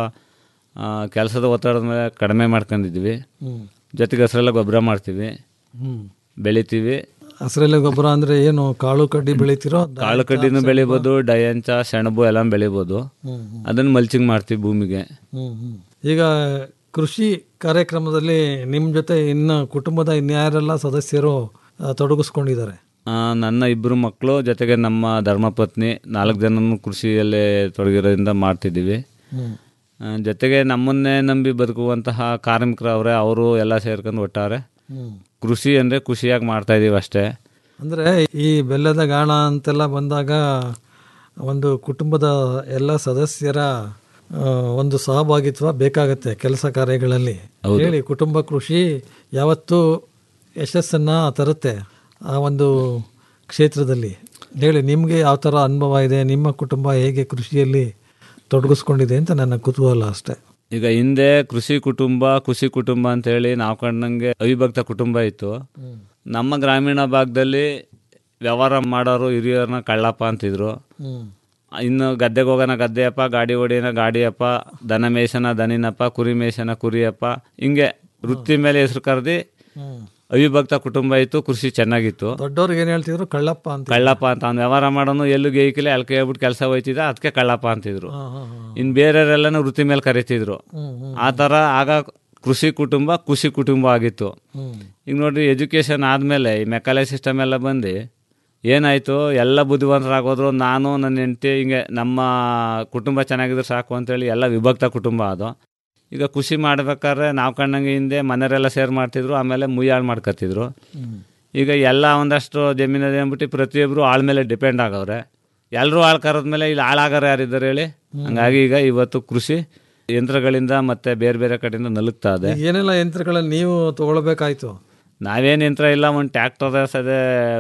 ಕೆಲಸದ ಒತ್ತಡದ ಮೇಲೆ ಕಡಿಮೆ ಮಾಡ್ಕೊಂಡಿದ್ವಿ ಹ್ಮ್. ಜೊತೆಗೆ ಹಸ್ರೆಲ್ಲ ಗೊಬ್ಬರ ಮಾಡ್ತೀವಿ ಹ್ಮ್. ಬೆಳಿತೀವಿ ಹಸಿರೆಲೆ ಗೊಬ್ಬರ ಅಂದ್ರೆ ಏನು ಕಾಳು ಕಡ್ಡಿ ಬೆಳಿತಿರೋ ಕಾಳು ಕಡ್ಡಿನೂ ಬೆಳಿಬೋದು ಡಯಂಚ ಸೆಣಬು ಎಲ್ಲ ಬೆಳಿಬೋದು ಹ್ಮ್, ಅದನ್ನು ಮಲ್ಚಿಂಗ್ ಮಾಡ್ತೀವಿ ಭೂಮಿಗೆ ಹ್ಮ್, ಹ್ಮ್. ಈಗ ಕೃಷಿ ಕಾರ್ಯಕ್ರಮದಲ್ಲಿ ನಿಮ್ಮ ಜೊತೆ ಇನ್ನು ಕುಟುಂಬದ ಇನ್ಯಾರೆಲ್ಲ ಸದಸ್ಯರು ಆ, ತೊಡಗಿಸ್ಕೊಂಡಿದ್ದಾರೆ ಆ, ನನ್ನ ಇಬ್ಬರು ಮಕ್ಕಳು ಜೊತೆಗೆ ನಮ್ಮ ಧರ್ಮಪತ್ನಿ ನಾಲ್ಕು ಜನನು ಕೃಷಿಯಲ್ಲೇ ತೊಡಗಿರೋದ್ರಿಂದ ಮಾಡ್ತಿದ್ದೀವಿ ಹ್ಮ್. ಆ, ಜೊತೆಗೆ ನಮ್ಮನ್ನೇ ನಂಬಿ ಬದುಕುವಂತಹ ಕಾರ್ಮಿಕರು ಅವರೇ ಅವರು ಎಲ್ಲ ಸೇರ್ಕೊಂಡು ಒಟ್ಟಾರೆ ಹ್ಮ್. ಕೃಷಿ ಅಂದರೆ ಖುಷಿಯಾಗಿ ಮಾಡ್ತಾ ಇದೀವಿ ಅಷ್ಟೇ ಅಂದ್ರೆ ಈ ಬೆಲ್ಲದ ಗಾಣ ಅಂತೆಲ್ಲ ಬಂದಾಗ ಒಂದು ಕುಟುಂಬದ ಎಲ್ಲ ಸದಸ್ಯರ ಆ, ಒಂದು ಸಹಭಾಗಿತ್ವ ಬೇಕಾಗತ್ತೆ ಕೆಲಸ ಕಾರ್ಯಗಳಲ್ಲಿ ಹೌದು. ಹೇಳಿ ಕುಟುಂಬ ಕೃಷಿ ಯಾವತ್ತೂ ಯಶಸ್ಸನ್ನ ತರುತ್ತೆ ಆ ಒಂದು ಕ್ಷೇತ್ರದಲ್ಲಿ ಹೇಳಿ ನಿಮಗೆ ಯಾವ ಥರ ಅನುಭವ ಇದೆ ನಿಮ್ಮ ಕುಟುಂಬ ಹೇಗೆ ಕೃಷಿಯಲ್ಲಿ ತೊಡಗಿಸ್ಕೊಂಡಿದೆ ಅಂತ ನನ್ನ ಕುತೂಹಲ ಅಷ್ಟೇ ಈಗ ಹಿಂದೆ ಕೃಷಿ ಕುಟುಂಬ ಕೃಷಿ ಕುಟುಂಬ ಅಂತೇಳಿ ನಾವು ಕಂಡಂಗೆ ಅವಿಭಕ್ತ ಕುಟುಂಬ ಇತ್ತು ನಮ್ಮ ಗ್ರಾಮೀಣ ಭಾಗದಲ್ಲಿ ವ್ಯವಹಾರ ಮಾಡೋರು ಹಿರಿಯರನ್ನ ಕಳ್ಳಪ್ಪ ಅಂತಿದ್ರು ಇನ್ನು ಗದ್ದೆಗೆ ಹೋಗೋಣ ಗದ್ದೆಯಪ್ಪ ಗಾಡಿ ಹೊಡಿಯೋಣ ಗಾಡಿಯಪ್ಪ ದನ ಮೇಯ್ಸನ ದನಿನಪ್ಪ ಕುರಿ ಮೇಯ್ಸನ ಕುರಿಯಪ್ಪ ಹಿಂಗೆ ವೃತ್ತಿ ಮೇಲೆ ಹೆಸರು ಕರೆದಿ ಅವಿಭಕ್ತ ಕುಟುಂಬ ಇತ್ತು ಕೃಷಿ ಚೆನ್ನಾಗಿತ್ತು ದೊಡ್ಡವ್ರಿಗೆ ಏನು ಹೇಳ್ತಿದ್ರು ಕಳ್ಳಪ್ಪ ಅಂತ ಕಳ್ಳಪ್ಪ ಅಂತ ಅವ್ನು ವ್ಯವಹಾರ ಮಾಡೋನು ಎಲ್ಲೂ ಗೇಯ್ಕಿಲ್ಲ ಅಲ್ಲಿ ಹೇಳ್ಬಿಟ್ಟು ಕೆಲಸ ಹೋಯ್ತಿದ್ದ ಅದಕ್ಕೆ ಕಳ್ಳಪ್ಪ ಅಂತಿದ್ರು ಇನ್ನು ಬೇರೆಯವರೆಲ್ಲನೂ ವೃತ್ತಿ ಮೇಲೆ ಕರಿತಿದ್ರು ಆ ಥರ ಆಗ ಕೃಷಿ ಕುಟುಂಬ ಖುಷಿ ಕುಟುಂಬ ಆಗಿತ್ತು ಈಗ ನೋಡ್ರಿ ಎಜುಕೇಷನ್ ಆದಮೇಲೆ ಈ ಮೆಕಾಲೆ ಸಿಸ್ಟಮ್ ಎಲ್ಲ ಬಂದು ಏನಾಯಿತು ಎಲ್ಲ ಬುದ್ಧಿವಂತರಾಗೋದ್ರು ನಾನು ನನ್ನ ಹೆಂಡತಿ ಹಿಂಗೆ ನಮ್ಮ ಕುಟುಂಬ ಚೆನ್ನಾಗಿದ್ರೆ ಸಾಕು ಅಂತೇಳಿ ಎಲ್ಲ ವಿಭಕ್ತ ಕುಟುಂಬ ಅದು ಈಗ ಖುಷಿ ಮಾಡ್ಬೇಕಾದ್ರೆ ನಾವು ಕಂಡಂಗೆ ಹಿಂದೆ ಮನೆಯವರೆಲ್ಲ ಸೇರ್ ಮಾಡ್ತಿದ್ರು ಆಮೇಲೆ ಮುಯ್ಯಾಳು ಮಾಡ್ಕೊತಿದ್ರು ಈಗ ಎಲ್ಲ ಒಂದಷ್ಟು ಜಮೀನದ ಅಂದ್ಬಿಟ್ಟು ಪ್ರತಿಯೊಬ್ಬರು ಆಳ್ ಮೇಲೆ ಡಿಪೆಂಡ್ ಆಗವ್ರೆ ಎಲ್ಲರೂ ಆಳ್ ಕರೆದ್ಮೇಲೆ ಇಲ್ಲಿ ಆಳಾಗಾರ ಯಾರಿದ್ದಾರೆ ಹೇಳಿ ಹಂಗಾಗಿ ಈಗ ಇವತ್ತು ಕೃಷಿ ಯಂತ್ರಗಳಿಂದ ಮತ್ತೆ ಬೇರೆ ಬೇರೆ ಕಡೆಯಿಂದ ನಲುಗ್ತಾ ಇದೆ ಈಗ ಏನೆಲ್ಲ ಯಂತ್ರಗಳಲ್ಲಿ ನೀವು ತಗೊಳ್ಬೇಕಾಯ್ತು ನಾವೇನು ಯಂತ್ರ ಇಲ್ಲ ಒಂದು ಟ್ಯಾಕ್ಟರ್ ಅದೇ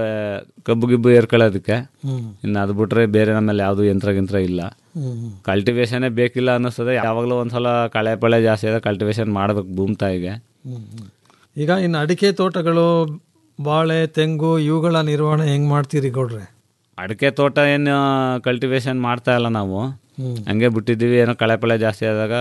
ಕಬ್ಬು ಗಿಬ್ಬು ಏರ್ಕೊಳ್ಳೋದಕ್ಕೆ ಹ್ಮ್. ಇನ್ನು ಅದು ಬಿಟ್ರೆ ಬೇರೆ ನಮ್ಮಲ್ಲಿ ಯಾವುದು ಯಂತ್ರ ಗಿಂತ್ರ ಇಲ್ಲ ಹ್ಮ್, ಹ್ಮ್. ಕಲ್ಟಿವೇಶನೇ ಬೇಕಿಲ್ಲ ಅನ್ನಿಸ್ತದೆ ಯಾವಾಗಲೂ ಒಂದ್ಸಲ ಕಳೆ ಪಳೆ ಜಾಸ್ತಿ ಇದೆ ಕಲ್ಟಿವೇಶನ್ ಮಾಡ್ಬೇಕು ಭೂಮಿ ತಾಯಿಗೆ ಹ್ಮ್, ಹ್ಮ್. ಈಗ ಇನ್ನು ಅಡಿಕೆ ತೋಟಗಳು ಬಾಳೆ ತೆಂಗು ಇವುಗಳ ನಿರ್ವಹಣೆ ಹೆಂಗ್ ಮಾಡ್ತೀರಿ ಗೌಡ್ರೆ ಅಡಿಕೆ ತೋಟ ಏನು ಕಲ್ಟಿವೇಶನ್ ಮಾಡ್ತಾ ಇಲ್ಲ ನಾವು ಹ್ಮ್. ಹಂಗೆ ಬಿಟ್ಟಿದ್ದೀವಿ ಏನೋ ಕಳೆ ಪಳೆ ಜಾಸ್ತಿ ಆದಾಗ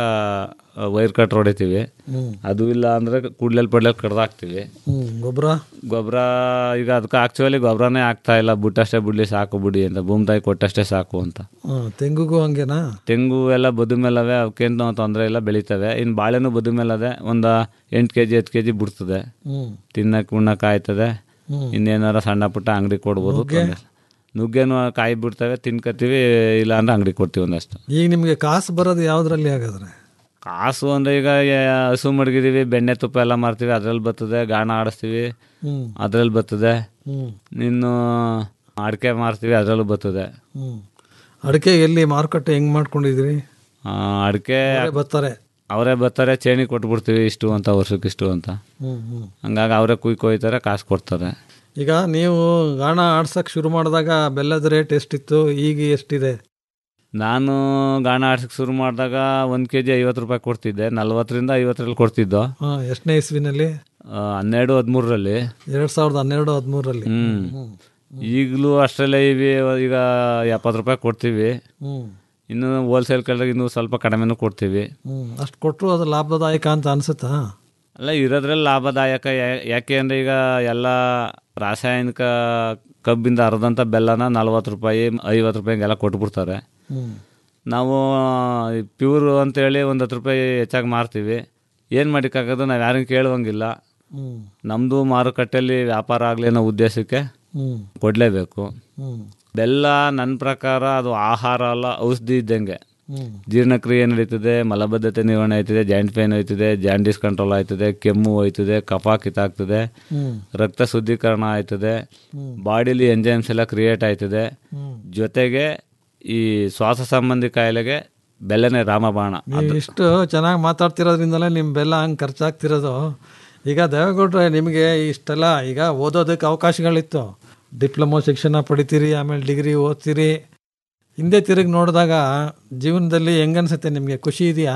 ವೈರ್ ಕಟ್ ಹೊಡಿತೀವಿ ಹ್ಮ್. ಅದು ಇಲ್ಲ ಅಂದರೆ ಕೂಡ್ಲೆಲ್ ಪಡ್ಲೆಲ್ ಕಡ್ದಾಕ್ತೀವಿ ಹ್ಮ್ ಗೊಬ್ಬರ ಗೊಬ್ಬರ ಈಗ ಅದಕ್ಕೆ ಆಕ್ಚುಲಿ ಗೊಬ್ಬರನೇ ಆಗ್ತಾ ಇಲ್ಲ ಬಿಟ್ಟಷ್ಟೇ ಬಿಡ್ಲಿ ಸಾಕು ಬಿಡಿ ಅಂತ ಭೂಮಿ ತಾಯಿ ಕೊಟ್ಟಷ್ಟೇ ಸಾಕು ಅಂತ ತೆಂಗುಗೂ ಹಂಗೇನಾ ತೆಂಗು ಎಲ್ಲ ಬದು ಮೇಲವೆ ಅವಕ್ಕೇನು ತೊಂದರೆ ಇಲ್ಲ ಬೆಳೀತವೆ ಇನ್ನು ಬಾಳೆನೂ ಬದು ಮೇಲದೆ ಒಂದು ಎಂಟು ಕೆ ಜಿ ಹತ್ತು ಕೆ ಜಿ ಬಿಡ್ತದೆ ಹ್ಮ್. ತಿನ್ನಕ್ಕೆ ಉಣ್ಣಕ್ಕೆ ಆಯ್ತದೆ ಹ್ಮ್. ಇನ್ನೇನಾರ ಸಣ್ಣ ಪುಟ್ಟ ಅಂಗಡಿ ಕೊಡ್ಬೋದು ನುಗ್ಗೆ? ತೊಂದ್ರೆ ಇಲ್ಲ. ನುಗ್ಗೆನೂ ಕಾಯಿ ಬಿಡ್ತವೆ ತಿನ್ಕತ್ತೀವಿ ಇಲ್ಲ ಅಂದ್ರೆ ಅಂಗಡಿ ಕೊಡ್ತೀವಿ ಒಂದಷ್ಟು ಈಗ ನಿಮಗೆ ಕಾಸು ಬರೋದು ಯಾವ್ದ್ರಲ್ಲಿ ಹಾಗಾದ್ರೆ ಕಾಸು ಅಂದ್ರೆ ಈಗ ಯ- ಹಸು ಮಡಗಿದೀವಿ ಬೆಣ್ಣೆ ತುಪ್ಪ ಎಲ್ಲ ಮಾರ್ತೀವಿ ಅದ್ರಲ್ಲಿ ಬರ್ತದೆ ಗಾಣ ಆಡಿಸ್ತೀವಿ ಹ್ಮ್. ಅದ್ರಲ್ಲಿ ಬರ್ತದೆ ಹ್ಮ್. ಇನ್ನು ಅಡಿಕೆ ಮಾರ್ತೀವಿ ಅದ್ರಲ್ಲೂ ಬರ್ತದೆ ಹ್ಮ್ ಅಡಿಕೆ ಎಲ್ಲಿ ಮಾರುಕಟ್ಟೆ ಹೆಂಗ್ ಮಾಡ್ಕೊಂಡಿದ್ದೀರಿ ಆ, ಅಡಿಕೆ ಅವರೇ ಬರ್ತಾರೆ ಅವರೇ ಬರ್ತಾರೆ ಚೇಣಿ ಕೊಟ್ಬಿಡ್ತೀವಿ ಇಷ್ಟು ಅಂತ ವರ್ಷಕ್ಕೆ ಇಷ್ಟು ಅಂತ ಹ್ಮ್ ಹ್ಮ್ ಹಂಗಾಗಿ ಅವರೇ ಕುಯ್ ಕೊಯ್ತಾರೆ ಕಾಸು ಕೊಡ್ತಾರೆ ಈಗ ನೀವು ಗಾಣ ಆಡ್ಸಕ್ ಶುರು ಮಾಡಿದಾಗ ಬೆಲ್ಲದ ರೇಟ್ ಎಷ್ಟಿತ್ತು ಈಗ ಎಷ್ಟಿದೆ ನಾನು ಗಾಣ ಆಡ್ಸಕ್ಕೆ ಶುರು ಮಾಡಿದಾಗ ಒಂದು ಕೆ ಜಿ ಐವತ್ತು ರೂಪಾಯಿ ಕೊಡ್ತಿದ್ದೆ ನಲ್ವತ್ತರಿಂದ ಐವತ್ತರಲ್ಲಿ ಕೊಡ್ತಿದ್ದೋ ಹಾ ಎಷ್ಟನೇ ಇಸ್ವಿನಲ್ಲಿ ಆ, ಹನ್ನೆರಡು ಹದಿಮೂರರಲ್ಲಿ ಎರಡ್ ಸಾವಿರದ ಹನ್ನೆರಡು ಹದಿಮೂರರಲ್ಲಿ ಹ್ಮ್ ಈಗಲೂ ಅಷ್ಟರಲ್ಲೇ ಇವಿ ಈಗ ಎಪ್ಪತ್ತು ರೂಪಾಯಿ ಕೊಡ್ತೀವಿ ಹ್ಮ್ ಇನ್ನು ಹೋಲ್ಸೇಲ್ ಕಡೆಗೆ ಇನ್ನೂ ಸ್ವಲ್ಪ ಕಡಿಮೆನೂ ಕೊಡ್ತೀವಿ ಹ್ಮ್ ಅಷ್ಟು ಕೊಟ್ಟರು ಅದು ಲಾಭದಾಯಕ ಅಂತ ಅನ್ಸುತ್ತಾ ಅಲ್ಲ ಇರೋದ್ರಲ್ಲಿ ಲಾಭದಾಯಕ ಯಾ- ಯಾಕೆ ಅಂದರೆ ಈಗ ಎಲ್ಲ ರಾಸಾಯನಿಕ ಕಬ್ಬಿಂದ ಅರ್ಧಂತ ಬೆಲ್ಲನ ನಲ್ವತ್ತು ರೂಪಾಯಿ ಐವತ್ತು ರೂಪಾಯಿ ಹಿಂಗೆಲ್ಲ ಕೊಟ್ಬಿಡ್ತಾರೆ ಹ್ಮ್ ನಾವು ಪ್ಯೂರ್ ಅಂತೇಳಿ ಒಂದು ಹತ್ತು ರೂಪಾಯಿ ಹೆಚ್ಚಾಗಿ ಮಾರ್ತೀವಿ ಏನು ಮಾಡೋಕ್ಕಾಗೋದು ನಾವು ಯಾರನ್ನು ಕೇಳುವಂಗಿಲ್ಲ ಹ್ಮ್ ನಮ್ಮದು ಮಾರುಕಟ್ಟೆಯಲ್ಲಿ ವ್ಯಾಪಾರ ಆಗಲಿ ಅನ್ನೋ ಉದ್ದೇಶಕ್ಕೆ ಹ್ಮ್ ಕೊಡಲೇಬೇಕು ಹ್ಮ್ ಬೆಲ್ಲ ನನ್ನ ಪ್ರಕಾರ ಅದು ಆಹಾರ ಅಲ್ಲ ಔಷಧಿ ಇದ್ದಂಗೆ ಹ್ಮ್ ಜೀರ್ಣಕ್ರಿಯೆ ನಡೀತದೆ ಮಲಬದ್ಧತೆ ನಿರ್ವಹಣೆ ಆಯ್ತದೆ ಜಾಯಿಂಟ್ ಪೇನ್ ಹೋಯ್ತದೆ ಜಾಂಡೀಸ್ ಕಂಟ್ರೋಲ್ ಆಯ್ತದೆ ಕೆಮ್ಮು ಹೋಯ್ತದೆ ಕಫ ಕಿತ್ತಾಗ್ತದೆ ಹ್ಮ್. ರಕ್ತ ಶುದ್ಧೀಕರಣ ಆಯ್ತದೆ ಹ್ಮ್. ಬಾಡಿಲಿ ಎಂಜೈಮ್ಸ್ ಎಲ್ಲ ಕ್ರಿಯೇಟ್ ಆಯ್ತದೆ ಹ್ಮ್. ಜೊತೆಗೆ ಈ ಶ್ವಾಸ ಸಂಬಂಧಿ ಕಾಯಿಲೆಗೆ ಬೆಲ್ಲನೇ ರಾಮಬಾಣ ನೀವು ಇಷ್ಟು ಚೆನ್ನಾಗಿ ಮಾತಾಡ್ತಿರೋದ್ರಿಂದಲೇ ನಿಮ್ಮ ಬೆಲ್ಲ ಹಂಗೆ ಖರ್ಚಾಗ್ತಿರೋದು ಈಗ ದೇವೇಗೌಡ್ರೆ ನಿಮಗೆ ಇಷ್ಟೆಲ್ಲ ಈಗ ಓದೋದಕ್ಕೆ ಅವಕಾಶಗಳಿತ್ತು ಡಿಪ್ಲೊಮೊ ಶಿಕ್ಷಣ ಪಡಿತೀರಿ ಆಮೇಲೆ ಡಿಗ್ರಿ ಓದ್ತೀರಿ ಹಿಂದೆ ತಿರುಗಿ ನೋಡಿದಾಗ ಜೀವನದಲ್ಲಿ ಹೆಂಗನ್ಸುತ್ತೆ ನಿಮಗೆ ಖುಷಿ ಇದೆಯಾ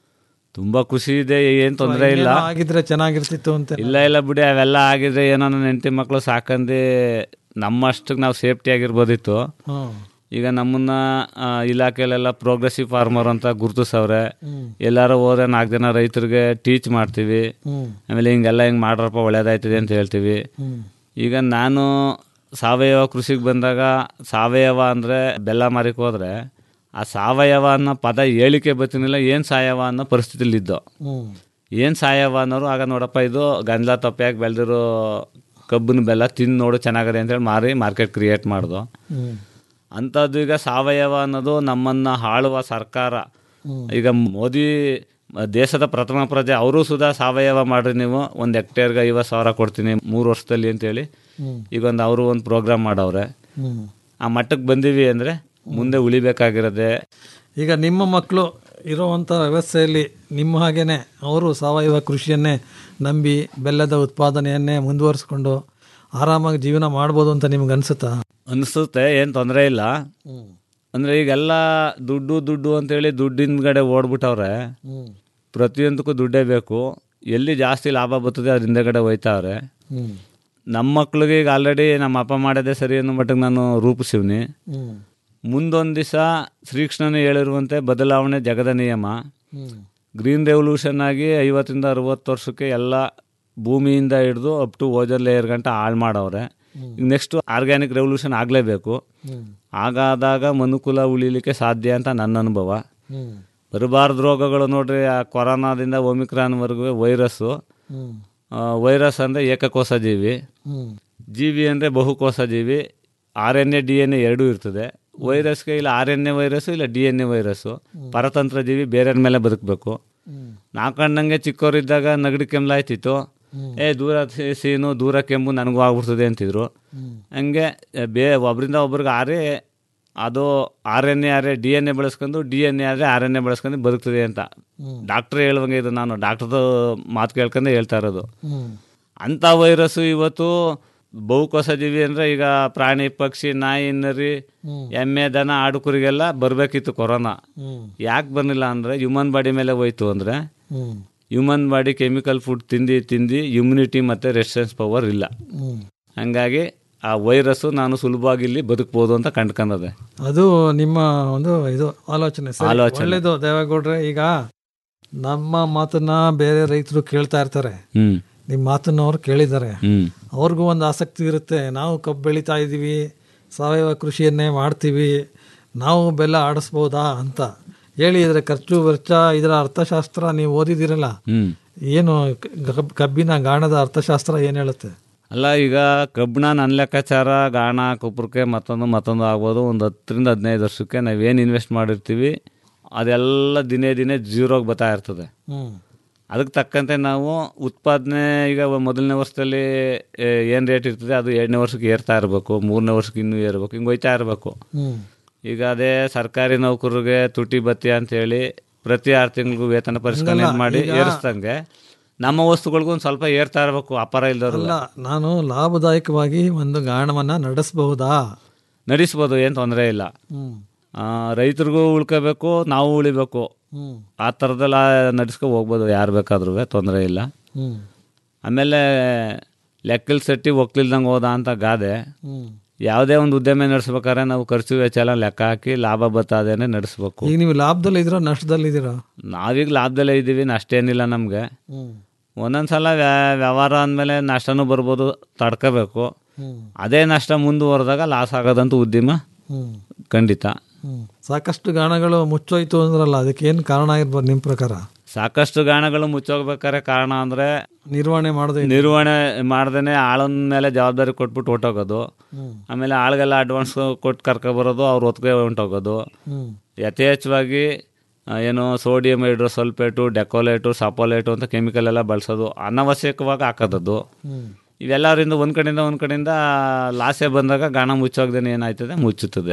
ತುಂಬಾ ಖುಷಿ ಇದೆ ಏನು ತೊಂದರೆ ಇಲ್ಲ ಇನ್ನೇನೋ ಆಗಿದ್ರೆ ಚೆನ್ನಾಗಿರ್ತಿತ್ತು ಅಂತ ಇಲ್ಲ ಇಲ್ಲ ಬಿಡಿ ಅವೆಲ್ಲ ಆಗಿದ್ರೆ ಏನೋ ನನ್ನ ಹೆಂಡತಿ ಮಕ್ಕಳು ಸಾಕಂದು ನಮ್ಮಷ್ಟಕ್ಕೆ ನಾವು ಸೇಫ್ಟಿ ಆಗಿರ್ಬೋದಿತ್ತು ಹ್ಮ್. ಈಗ ನಮ್ಮನ್ನ ಆ, ಇಲಾಖೆಲೆಲ್ಲ ಪ್ರೋಗ್ರೆಸಿವ್ ಫಾರ್ಮರ್ ಅಂತ ಗುರುತಿಸವ್ರೆ ಹ್ಮ್. ಎಲ್ಲಾರು ಹೋದ್ರೆ ನಾಲ್ಕು ಜನ ರೈತರಿಗೆ ಟೀಚ್ ಮಾಡ್ತೀವಿ ಹ್ಮ್. ಆಮೇಲೆ ಹಿಂಗೆಲ್ಲ ಹಿಂಗೆ ಮಾಡ್ರಪ್ಪ ಒಳ್ಳೇದಾಯ್ತದೆ ಅಂತ ಹೇಳ್ತೀವಿ ಹ್ಮ್. ಈಗ ನಾನು ಸಾವಯವ ಕೃಷಿಗೆ ಬಂದಾಗ ಸಾವಯವ ಅಂದರೆ ಬೆಲ್ಲ ಮಾರಿಕ್ ಹೋದ್ರೆ ಆ ಸಾವಯವ ಅನ್ನೋ ಪದ ಹೇಳಿಕೆ ಬರ್ತೀನಿಲ್ಲ ಏನು ಸಾವಯವ ಅನ್ನೋ ಪರಿಸ್ಥಿತಿಲಿದ್ದೋ ಏನು ಸಾವಯವ ಅನ್ನೋರು ಆಗ ನೋಡಪ್ಪ ಇದು ಗಂಜಲ ತೊಪ್ಪೆಯಾಗಿ ಬೆಳೆದಿರೋ ಕಬ್ಬಿನ ಬೆಲ್ಲ ತಿಂದು ನೋಡು ಚೆನ್ನಾಗದೆ ಅಂತೇಳಿ ಮಾರಿ ಮಾರ್ಕೆಟ್ ಕ್ರಿಯೇಟ್ ಮಾಡ್ದು ಅಂಥದ್ದು ಈಗ ಸಾವಯವ ಅನ್ನೋದು ನಮ್ಮನ್ನು ಆಳುವ ಸರ್ಕಾರ ಈಗ ಮೋದಿ ದೇಶದ ಪ್ರಥಮ ಪ್ರಜೆ ಅವರು ಸುಧಾ ಸಾವಯವ ಮಾಡ್ರಿ ನೀವು ಒಂದು ಹೆಕ್ಟೇರ್ಗೆ ಐವತ್ತು ಸಾವಿರ ಕೊಡ್ತೀನಿ ಮೂರು ವರ್ಷದಲ್ಲಿ ಅಂತೇಳಿ ಈಗ ಒಂದು ಅವರು ಒಂದು ಪ್ರೋಗ್ರಾಮ್ ಮಾಡವ್ರೆ ಆ ಮಟ್ಟಕ್ಕೆ ಬಂದೀವಿ ಅಂದರೆ ಮುಂದೆ ಉಳಿಬೇಕಾಗಿರೋದೆ ಈಗ ನಿಮ್ಮ ಮಕ್ಕಳು ಇರುವಂಥ ವ್ಯವಸ್ಥೆಯಲ್ಲಿ ನಿಮ್ಮ ಹಾಗೇನೆ ಅವರು ಸಾವಯವ ಕೃಷಿಯನ್ನೇ ನಂಬಿ ಬೆಲ್ಲದ ಉತ್ಪಾದನೆಯನ್ನೇ ಮುಂದುವರಿಸ್ಕೊಂಡು ಆರಾಮಾಗಿ ಜೀವನ ಮಾಡ್ಬೋದು ಅಂತ ನಿಮ್ಗೆ ಅನ್ಸುತ್ತಾ ಅನಿಸುತ್ತೆ ಏನು ತೊಂದರೆ ಇಲ್ಲ ಅಂದರೆ ಈಗೆಲ್ಲ ದುಡ್ಡು ದುಡ್ಡು ಅಂತೇಳಿ ದುಡ್ಡಿನ ಕಡೆ ಓಡ್ಬಿಟ್ಟವ್ರೆ ಪ್ರತಿಯೊಂದಕ್ಕೂ ದುಡ್ಡೇ ಬೇಕು ಎಲ್ಲಿ ಜಾಸ್ತಿ ಲಾಭ ಬರ್ತದೆ ಅದ್ರ ಹಿಂದೆಗಡೆ ಹೋಯ್ತಾವ್ರೆ ನಮ್ಮ ಮಕ್ಳಿಗೆ ಈಗ ಆಲ್ರೆಡಿ ನಮ್ಮ ಅಪ್ಪ ಮಾಡೋದೇ ಸರಿ ಅನ್ನೋ ಮಟ್ಟಿಗೆ ನಾನು ರೂಪಿಸಿವ್ನಿ ಮುಂದೊಂದು ದಿವಸ ಶ್ರೀಕೃಷ್ಣನೇ ಹೇಳಿರುವಂತೆ ಬದಲಾವಣೆ ಜಗದ ನಿಯಮ ಗ್ರೀನ್ ರೆವಲ್ಯೂಷನ್ ಆಗಿ ಐವತ್ತರಿಂದ ಅರವತ್ತು ವರ್ಷಕ್ಕೆ ಎಲ್ಲ ಭೂಮಿಯಿಂದ ಹಿಡಿದು ಅಪ್ ಟು ಓಜನ್ ಲೇಯರ್ ಗಂಟ ಹಾಳು ಮಾಡವ್ರೆ ಈಗ ನೆಕ್ಸ್ಟ್ ಆರ್ಗ್ಯಾನಿಕ್ ರೆವಲ್ಯೂಷನ್ ಆಗಲೇಬೇಕು ಹಾಗಾದಾಗ ಮನುಕುಲ ಉಳಿಲಿಕ್ಕೆ ಸಾಧ್ಯ ಅಂತ ನನ್ನ ಅನುಭವ ಬರಬಾರ್ದು ರೋಗಗಳು ನೋಡ್ರಿ ಆ ಕೊರೋನಾದಿಂದ ಒಮಿಕ್ರಾನ್ವರೆಗೂ ವೈರಸ್ಸು ವೈರಸ್ ಅಂದರೆ ಏಕಕೋಶ ಜೀವಿ ಜೀವಿ ಅಂದರೆ ಬಹುಕೋಶ ಜೀವಿ R N A D N A ಎರಡೂ ಇರ್ತದೆ ವೈರಸ್ಗೆ ಇಲ್ಲ ಆರ್ ಎನ್ ಎ ವೈರಸ್ಸು ಇಲ್ಲ ಡಿ ಎನ್ ಎ ವೈರಸ್ಸು ಪರತಂತ್ರ ಜೀವಿ ಬೇರೆ ಮೇಲೆ ಬದುಕಬೇಕು ನಾಲ್ಕಣ್ಣಂಗೆ ಚಿಕ್ಕವರಿದ್ದಾಗ ನಗಡಿ ಕೆಮ್ಲಾಯ್ತಿತ್ತು ಏ ದೂರ ಸಿ- ಸೀನು ದೂರ ಕೆಮ್ಮು ನನಗೂ ಆಗ್ಬಿಡ್ತದೆ ಅಂತಿದ್ರು ಹಂಗೆ ಬೇ ಒಬ್ರಿಂದ ಒಬ್ರಿಗೆ ಆರೇ ಅದು ಆರ್ ಎನ್ ಎ ಆರೆ ಡಿ ಎನ್ ಎ ಬೆಳೆಸ್ಕೊಂಡು ಡಿ ಎನ್ ಎ ಆದರೆ ಆರ್ ಎನ್ ಎ ಬೆಳೆಸ್ಕೊಂಡು ಬದುಕ್ತದೆ ಅಂತ ಡಾಕ್ಟ್ರ್ ಹೇಳುವಂಗೆ ಇದು ನಾನು ಡಾಕ್ಟ್ರದ್ದು ಮಾತು ಕೇಳ್ಕೊಂಡೆ ಹೇಳ್ತಾ ಇರೋದು ಅಂಥ ವೈರಸ್ಸು ಇವತ್ತು ಬಹುಕೋಶ ಜೀವಿ ಅಂದರೆ ಈಗ ಪ್ರಾಣಿ ಪಕ್ಷಿ ನಾಯಿ ನರಿ ಎಮ್ಮೆ ದನ ಆಡು ಕುರಿಗೆಲ್ಲ ಬರಬೇಕಿತ್ತು ಕೊರೋನಾ ಯಾಕೆ ಬರಲಿಲ್ಲ ಅಂದರೆ ಹ್ಯೂಮನ್ ಬಾಡಿ ಮೇಲೆ ಹೋಯ್ತು ಅಂದರೆ ಹ್ಯೂಮನ್ ಬಾಡಿ ಕೆಮಿಕಲ್ ಫುಡ್ ತಿಂದು ತಿಂದು ಇಮ್ಯುನಿಟಿ ಮತ್ತು ರೆಸಿಸ್ಟೆನ್ಸ್ ಪವರ್ ಇಲ್ಲ ಹಂಗಾಗಿ ಆ ವೈರಸ್ಸು ನಾನು ಸುಲಭವಾಗಿ ಇಲ್ಲಿ ಬದುಕ್ಬೋದು ಅಂತ ಕಂಡ್ಕೊಂಡದೆ ಅದು ನಿಮ್ಮ ಒಂದು ಇದು ಆಲೋಚನೆ ಸರಿ, ಆಲೋಚನೆ. ಒಳ್ಳೇದು ದೇವೇಗೌಡ್ರೆ ಈಗ ನಮ್ಮ ಮಾತನ್ನ ಬೇರೆ ರೈತರು ಕೇಳ್ತಾ ಇರ್ತಾರೆ ಹ್ಮ್ ನಿಮ್ಮ ಮಾತನ್ನ ಅವ್ರು ಕೇಳಿದ್ದಾರೆ ಹ್ಮ್ ಅವ್ರಿಗೂ ಒಂದು ಆಸಕ್ತಿ ಇರುತ್ತೆ ನಾವು ಕಬ್ಬು ಬೆಳೀತಾ ಇದ್ದೀವಿ ಸಾವಯವ ಕೃಷಿಯನ್ನೇ ಮಾಡ್ತೀವಿ ನಾವು ಬೆಲ್ಲ ಆಡಿಸ್ಬೋದಾ ಅಂತ ಹೇಳಿ ಇದರ ಖರ್ಚು ವೆಚ್ಚ ಇದರ ಅರ್ಥಶಾಸ್ತ್ರ ನೀವು ಓದಿದಿರಲ್ಲ ಹ್ಮ್ ಏನು ಕಬ್- ಕಬ್ಬಿನ ಗಾಣದ ಅರ್ಥಶಾಸ್ತ್ರ ಏನು ಹೇಳುತ್ತೆ ಅಲ್ಲ ಈಗ ಕಬ್ಬಣ ನನ್ನ ಲೆಕ್ಕಾಚಾರ ಗಾಣ ಕುಪ್ರಕ್ಕೆ ಮತ್ತೊಂದು ಮತ್ತೊಂದು ಆಗ್ಬೋದು ಒಂದು ಹತ್ತರಿಂದ ಹದಿನೈದು ವರ್ಷಕ್ಕೆ ನಾವೇನು ಇನ್ವೆಸ್ಟ್ ಮಾಡಿರ್ತೀವಿ ಅದೆಲ್ಲ ದಿನೇ ದಿನೇ ಜೀರೋಗೆ ಬರ್ತಾ ಇರ್ತದೆ ಹ್ಮ್ ಅದಕ್ಕೆ ತಕ್ಕಂತೆ ನಾವು ಉತ್ಪಾದನೆ ಈಗ ಮೊದಲನೇ ವರ್ಷದಲ್ಲಿ ಏನು ರೇಟ್ ಇರ್ತದೆ ಅದು ಎರಡನೇ ವರ್ಷಕ್ಕೆ ಏರ್ತಾ ಇರಬೇಕು ಮೂರನೇ ವರ್ಷಕ್ಕೆ ಇನ್ನೂ ಏರ್ಬೇಕು ಹಿಂಗೆ ಹೋಯ್ತಾ ಇರಬೇಕು ಹ್ಮ್ ಈಗ ಅದೇ ಸರ್ಕಾರಿ ನೌಕರರಿಗೆ ತುಟಿ ಬತ್ತಿ ಅಂತೇಳಿ ಪ್ರತಿ ಆರು ತಿಂಗಳಿಗೂ ವೇತನ ಪರಿಷ್ಕರಣೆ ಹಂಗಲ್ಲ, ಮಾಡಿ ಈಗ- ಏರಿಸ್ದಂಗೆ ನಮ್ಮ ವಸ್ತುಗಳಿಗೂ ಒಂದು ಸ್ವಲ್ಪ ಏರ್ತಾ ಇರಬೇಕು ಅಪಾರ ಇಲ್ದವ್ರು ಅಲ್ಲ ನಾನು ಲಾಭದಾಯಕವಾಗಿ ಒಂದು ಗಾಣವನ್ನ ನಡೆಸಬಹುದಾ ನಡೆಸ್ಬೋದು ಏನು ತೊಂದರೆ ಇಲ್ಲ ಹ್ಮ್ ಆ, ರೈತರಿಗೂ ಉಳ್ಕೋಬೇಕು ನಾವು ಉಳಿಬೇಕು ಹ್ಮ್ ಆ ಥರದೆಲ್ಲ ನಡೆಸ್ಕೊ ಹೋಗ್ಬೋದು ಯಾರು ಬೇಕಾದ್ರೂ ತೊಂದರೆ ಇಲ್ಲ ಹ್ಮ್ ಆಮೇಲೆ ಲೆಕ್ಕಲ್ ಸೆಟ್ಟಿ ಒಕ್ಲಿಲ್ದಂಗೆ ಹೋದ ಅಂತ ಗಾದೆ ಹ್ಮ್ ಯಾವುದೇ ಒಂದು ಉದ್ಯಮ ನಡೆಸ್ಬೇಕಾದ್ರೆ ನಾವು ಖರ್ಚು ವೆಚ್ಚ ಎಲ್ಲ ಲೆಕ್ಕ ಹಾಕಿ ಲಾಭ ಬತ್ತಾದೇನೆ ನಡೆಸ್ಬೇಕು ಈಗ ನೀವು ಲಾಭದಲ್ಲಿ ಇದ್ದೀರಾ ನಷ್ಟದಲ್ಲಿ ಇದ್ದೀರಾ ನಾವೀಗ ಲಾಭದಲ್ಲೇ ಇದ್ದೀವಿ ನಷ್ಟ ಏನಿಲ್ಲ ನಮಗೆ ಹ್ಮ್ ಒಂದೊಂದು ಸಲ ವ್ಯ- ವ್ಯವಹಾರ ಅಂದಮೇಲೆ ನಷ್ಟನೂ ಬರ್ಬೋದು ತಡ್ಕೋಬೇಕು ಹ್ಮ್ ಅದೇ ನಷ್ಟ ಮುಂದುವರೆದಾಗ ಲಾಸ್ ಆಗೋದಂತೂ ಉದ್ಯಮ ಹ್ಮ್ ಖಂಡಿತ ಹ್ಮ್ ಸಾಕಷ್ಟು ಗಾಣಗಳು ಮುಚ್ಚೋಯ್ತು ಅಂದ್ರಲ್ಲ ಅದಕ್ಕೆ ಏನು ಕಾರಣ ಆಗಿರ್ಬೋದು ನಿಮ್ಮ ಪ್ರಕಾರ ಸಾಕಷ್ಟು ಗಾಣಗಳು ಮುಚ್ಚೋಗ್ಬೇಕಾದ್ರೆ ಕಾರಣ ಅಂದರೆ ನಿರ್ವಹಣೆ ಮಾಡೋದು ನಿರ್ವಹಣೆ ಮಾಡ್ದೇನೆ ಆಳನ ಮೇಲೆ ಜವಾಬ್ದಾರಿ ಕೊಟ್ಬಿಟ್ಟು ಹೊಟ್ಟೋಗೋದು ಹ್ಮ್. ಆಮೇಲೆ ಆಳಿಗೆಲ್ಲ ಅಡ್ವಾನ್ಸ್ ಕೊಟ್ಟು ಕರ್ಕೊಬರೋದು ಅವ್ರು ಹೊತ್ಗೆ ಹೊಂಟೋಗೋದು ಹ್ಮ್ ಯಥೇಚ್ಛವಾಗಿ ಆ, ಏನು ಸೋಡಿಯಂ ಹೈಡ್ರೋಸಲ್ಫೇಟು ಡೆಕೋಲೇಟು ಸಪೋಲೇಟು ಅಂತ ಕೆಮಿಕಲ್ ಎಲ್ಲ ಬಳಸೋದು ಅನವಶ್ಯಕವಾಗಿ ಹಾಕೋದದ್ದು ಹ್ಮ್ ಇವೆಲ್ಲರಿಂದ ಒಂದು ಕಡೆಯಿಂದ ಒಂದು ಕಡೆಯಿಂದ ಲಾಸೆ ಬಂದಾಗ ಗಾಣ ಮುಚ್ಚೋಗ್ದೇನೆ ಏನಾಯ್ತದೆ ಮುಚ್ಚುತ್ತದೆ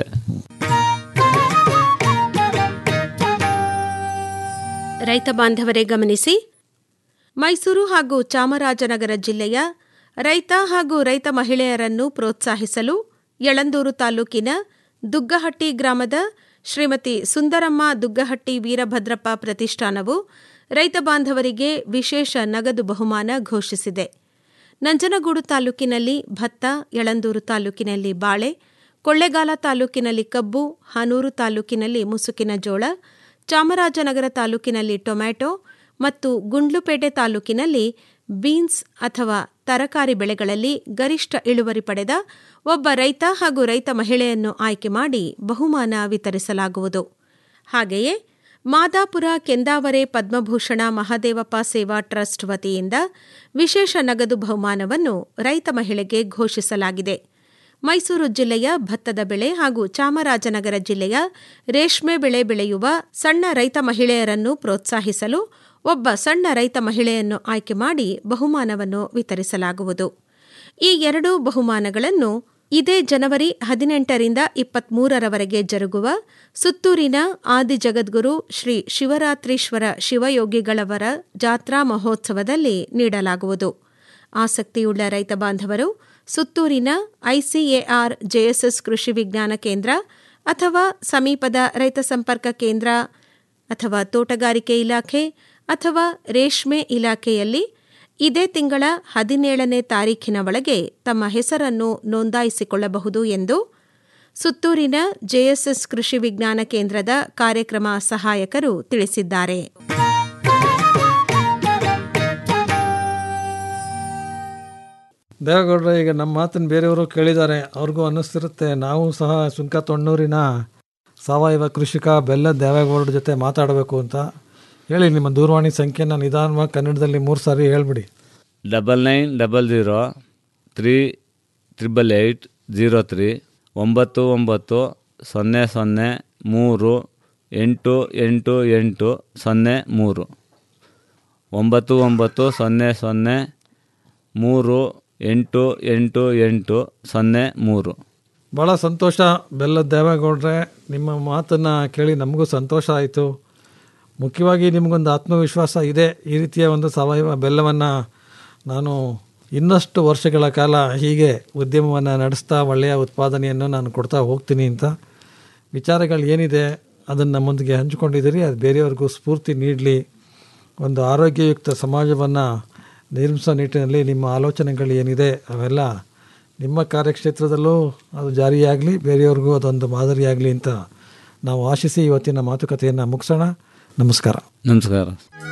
ರೈತ ಬಾಂಧವರೇ ಗಮನಿಸಿ ಮೈಸೂರು ಹಾಗೂ ಚಾಮರಾಜನಗರ ಜಿಲ್ಲೆಯ ರೈತ ಹಾಗೂ ರೈತ ಮಹಿಳೆಯರನ್ನು ಪ್ರೋತ್ಸಾಹಿಸಲು ಯಳಂದೂರು ತಾಲೂಕಿನ ದುಗ್ಗಹಟ್ಟಿ ಗ್ರಾಮದ ಶ್ರೀಮತಿ ಸುಂದರಮ್ಮ ದುಗ್ಗಹಟ್ಟಿ ವೀರಭದ್ರಪ್ಪ ಪ್ರತಿಷ್ಠಾನವು ರೈತ ಬಾಂಧವರಿಗೆ ವಿಶೇಷ ನಗದು ಬಹುಮಾನ ಘೋಷಿಸಿದೆ ನಂಜನಗೂಡು ತಾಲೂಕಿನಲ್ಲಿ ಭತ್ತ ಯಳಂದೂರು ತಾಲೂಕಿನಲ್ಲಿ ಬಾಳೆ ಕೊಳ್ಳೇಗಾಲ ತಾಲೂಕಿನಲ್ಲಿ ಕಬ್ಬು ಹಾನೂರು ತಾಲೂಕಿನಲ್ಲಿ ಮುಸುಕಿನ ಜೋಳ ಚಾಮರಾಜನಗರ ತಾಲೂಕಿನಲ್ಲಿ ಟೊಮ್ಯಾಟೊ ಮತ್ತು ಗುಂಡ್ಲುಪೇಟೆ ತಾಲೂಕಿನಲ್ಲಿ ಬೀನ್ಸ್ ಅಥವಾ ತರಕಾರಿ ಬೆಳೆಗಳಲ್ಲಿ ಗರಿಷ್ಠ ಇಳುವರಿ ಪಡೆದ ಒಬ್ಬ ರೈತ ಹಾಗೂ ರೈತ ಮಹಿಳೆಯನ್ನು ಆಯ್ಕೆ ಮಾಡಿ ಬಹುಮಾನ ವಿತರಿಸಲಾಗುವುದು ಹಾಗೆಯೇ ಮಾದಾಪುರ ಕೆಂದಾವರೆ ಪದ್ಮಭೂಷಣ ಮಹಾದೇವಪ್ಪ ಸೇವಾ ಟ್ರಸ್ಟ್ ವತಿಯಿಂದ ವಿಶೇಷ ನಗದು ಬಹುಮಾನವನ್ನು ರೈತ ಮಹಿಳೆಗೆ ಘೋಷಿಸಲಾಗಿದೆ ಮೈಸೂರು ಜಿಲ್ಲೆಯ ಭತ್ತದ ಬೆಳೆ ಹಾಗೂ ಚಾಮರಾಜನಗರ ಜಿಲ್ಲೆಯ ರೇಷ್ಮೆ ಬೆಳೆ ಬೆಳೆಯುವ ಸಣ್ಣ ರೈತ ಮಹಿಳೆಯರನ್ನು ಪ್ರೋತ್ಸಾಹಿಸಲು ಒಬ್ಬ ಸಣ್ಣ ರೈತ ಮಹಿಳೆಯನ್ನು ಆಯ್ಕೆ ಮಾಡಿ ಬಹುಮಾನವನ್ನು ವಿತರಿಸಲಾಗುವುದು ಈ ಎರಡೂ ಬಹುಮಾನಗಳನ್ನು ಇದೇ ಜನವರಿ ಹದಿನೆಂಟರಿಂದ ಇಪ್ಪತ್ಮೂರರವರೆಗೆ ಜರುಗುವ ಸುತ್ತೂರಿನ ಆದಿ ಜಗದ್ಗುರು ಶ್ರೀ ಶಿವರಾತ್ರೀಶ್ವರ ಶಿವಯೋಗಿಗಳವರ ಜಾತ್ರಾ ಮಹೋತ್ಸವದಲ್ಲಿ ನೀಡಲಾಗುವುದು ಆಸಕ್ತಿಯುಳ್ಳ ರೈತ ಬಾಂಧವರು ಸುತ್ತೂರಿನ ಐಸಿಎಆರ್ ಜೆಎಸ್ಎಸ್ ಕೃಷಿ ವಿಜ್ಞಾನ ಕೇಂದ್ರ ಅಥವಾ ಸಮೀಪದ ರೈತ ಸಂಪರ್ಕ ಕೇಂದ್ರ ಅಥವಾ ತೋಟಗಾರಿಕೆ ಇಲಾಖೆ ಅಥವಾ ರೇಷ್ಮೆ ಇಲಾಖೆಯಲ್ಲಿ ಇದೇ ತಿಂಗಳ ಹದಿನೇಳನೇ ತಾರೀಖಿನ ಒಳಗೆ ತಮ್ಮ ಹೆಸರನ್ನು ನೋಂದಾಯಿಸಿಕೊಳ್ಳಬಹುದು ಎಂದು ಸುತ್ತೂರಿನ ಜೆಎಸ್ಎಸ್ ಕೃಷಿ ವಿಜ್ಞಾನ ಕೇಂದ್ರದ ಕಾರ್ಯಕ್ರಮ ಸಹಾಯಕರು ತಿಳಿಸಿದ್ದಾರೆ ದೇವೇಗೌಡರೆ ಈಗ ನಮ್ಮ ಮಾತನ್ನು ಬೇರೆಯವರು ಕೇಳಿದ್ದಾರೆ ಅವ್ರಿಗೂ ಅನ್ನಿಸ್ತಿರುತ್ತೆ ನಾವು ಸಹ ಸುಂಕ ತೊಣ್ಣೂರಿನ ಸಾವಯವ ಕೃಷಿಕ ಬೆಲ್ಲ ದೇವೇಗೌಡರ ಜೊತೆ ಮಾತಾಡಬೇಕು ಅಂತ ಹೇಳಿ ನಿಮ್ಮ ದೂರವಾಣಿ ಸಂಖ್ಯೆನ ನಿಧಾನವಾಗಿ ಕನ್ನಡದಲ್ಲಿ ಮೂರು ಸಾರಿ ಹೇಳ್ಬಿಡಿ double nine double zero three triple eight zero three ಒಂಬತ್ತು ಒಂಬತ್ತು ಸೊನ್ನೆ ಸೊನ್ನೆ ಮೂರು ಎಂಟು ಎಂಟು ಎಂಟು ಸೊನ್ನೆ ಮೂರು ಒಂಬತ್ತು ಒಂಬತ್ತು ಸೊನ್ನೆ ಸೊನ್ನೆ ಮೂರು ಎಂಟು ಎಂಟು ಎಂಟು ಸೊನ್ನೆ ಮೂರು ಭಾಳ ಸಂತೋಷ ಬೆಲ್ಲದ ದೇವೇಗೌಡ್ರೆ ನಿಮ್ಮ ಮಾತನ್ನು ಕೇಳಿ ನಮಗೂ ಸಂತೋಷ ಆಯಿತು ಮುಖ್ಯವಾಗಿ ನಿಮಗೊಂದು ಆತ್ಮವಿಶ್ವಾಸ ಇದೆ ಈ ರೀತಿಯ ಒಂದು ಸಾವಯವ ಬೆಲ್ಲವನ್ನು ನಾನು ಇನ್ನಷ್ಟು ವರ್ಷಗಳ ಕಾಲ ಹೀಗೆ ಉದ್ಯಮವನ್ನು ನಡೆಸ್ತಾ ಒಳ್ಳೆಯ ಉತ್ಪಾದನೆಯನ್ನು ನಾನು ಕೊಡ್ತಾ ಹೋಗ್ತೀನಿ ಅಂತ ವಿಚಾರಗಳು ಏನಿದೆ ಅದನ್ನು ನಮ್ಮೊಂದಿಗೆ ಹಂಚಿಕೊಂಡಿದ್ದೀರಿ ಅದು ಬೇರೆಯವ್ರಿಗೂ ಸ್ಫೂರ್ತಿ ನೀಡಲಿ ಒಂದು ಆರೋಗ್ಯಯುಕ್ತ ಸಮಾಜವನ್ನು ನಿರ್ಮಿಸೋ ನಿಟ್ಟಿನಲ್ಲಿ ನಿಮ್ಮ ಆಲೋಚನೆಗಳು ಏನಿದೆ ಅವೆಲ್ಲ ನಿಮ್ಮ ಕಾರ್ಯಕ್ಷೇತ್ರದಲ್ಲೂ ಅದು ಜಾರಿಯಾಗಲಿ ಬೇರೆಯವ್ರಿಗೂ ಅದೊಂದು ಮಾದರಿಯಾಗಲಿ ಅಂತ ನಾವು ಆಶಿಸಿ ಇವತ್ತಿನ ಮಾತುಕತೆಯನ್ನು ಮುಗಿಸೋಣ ನಮಸ್ಕಾರ ನಮಸ್ಕಾರ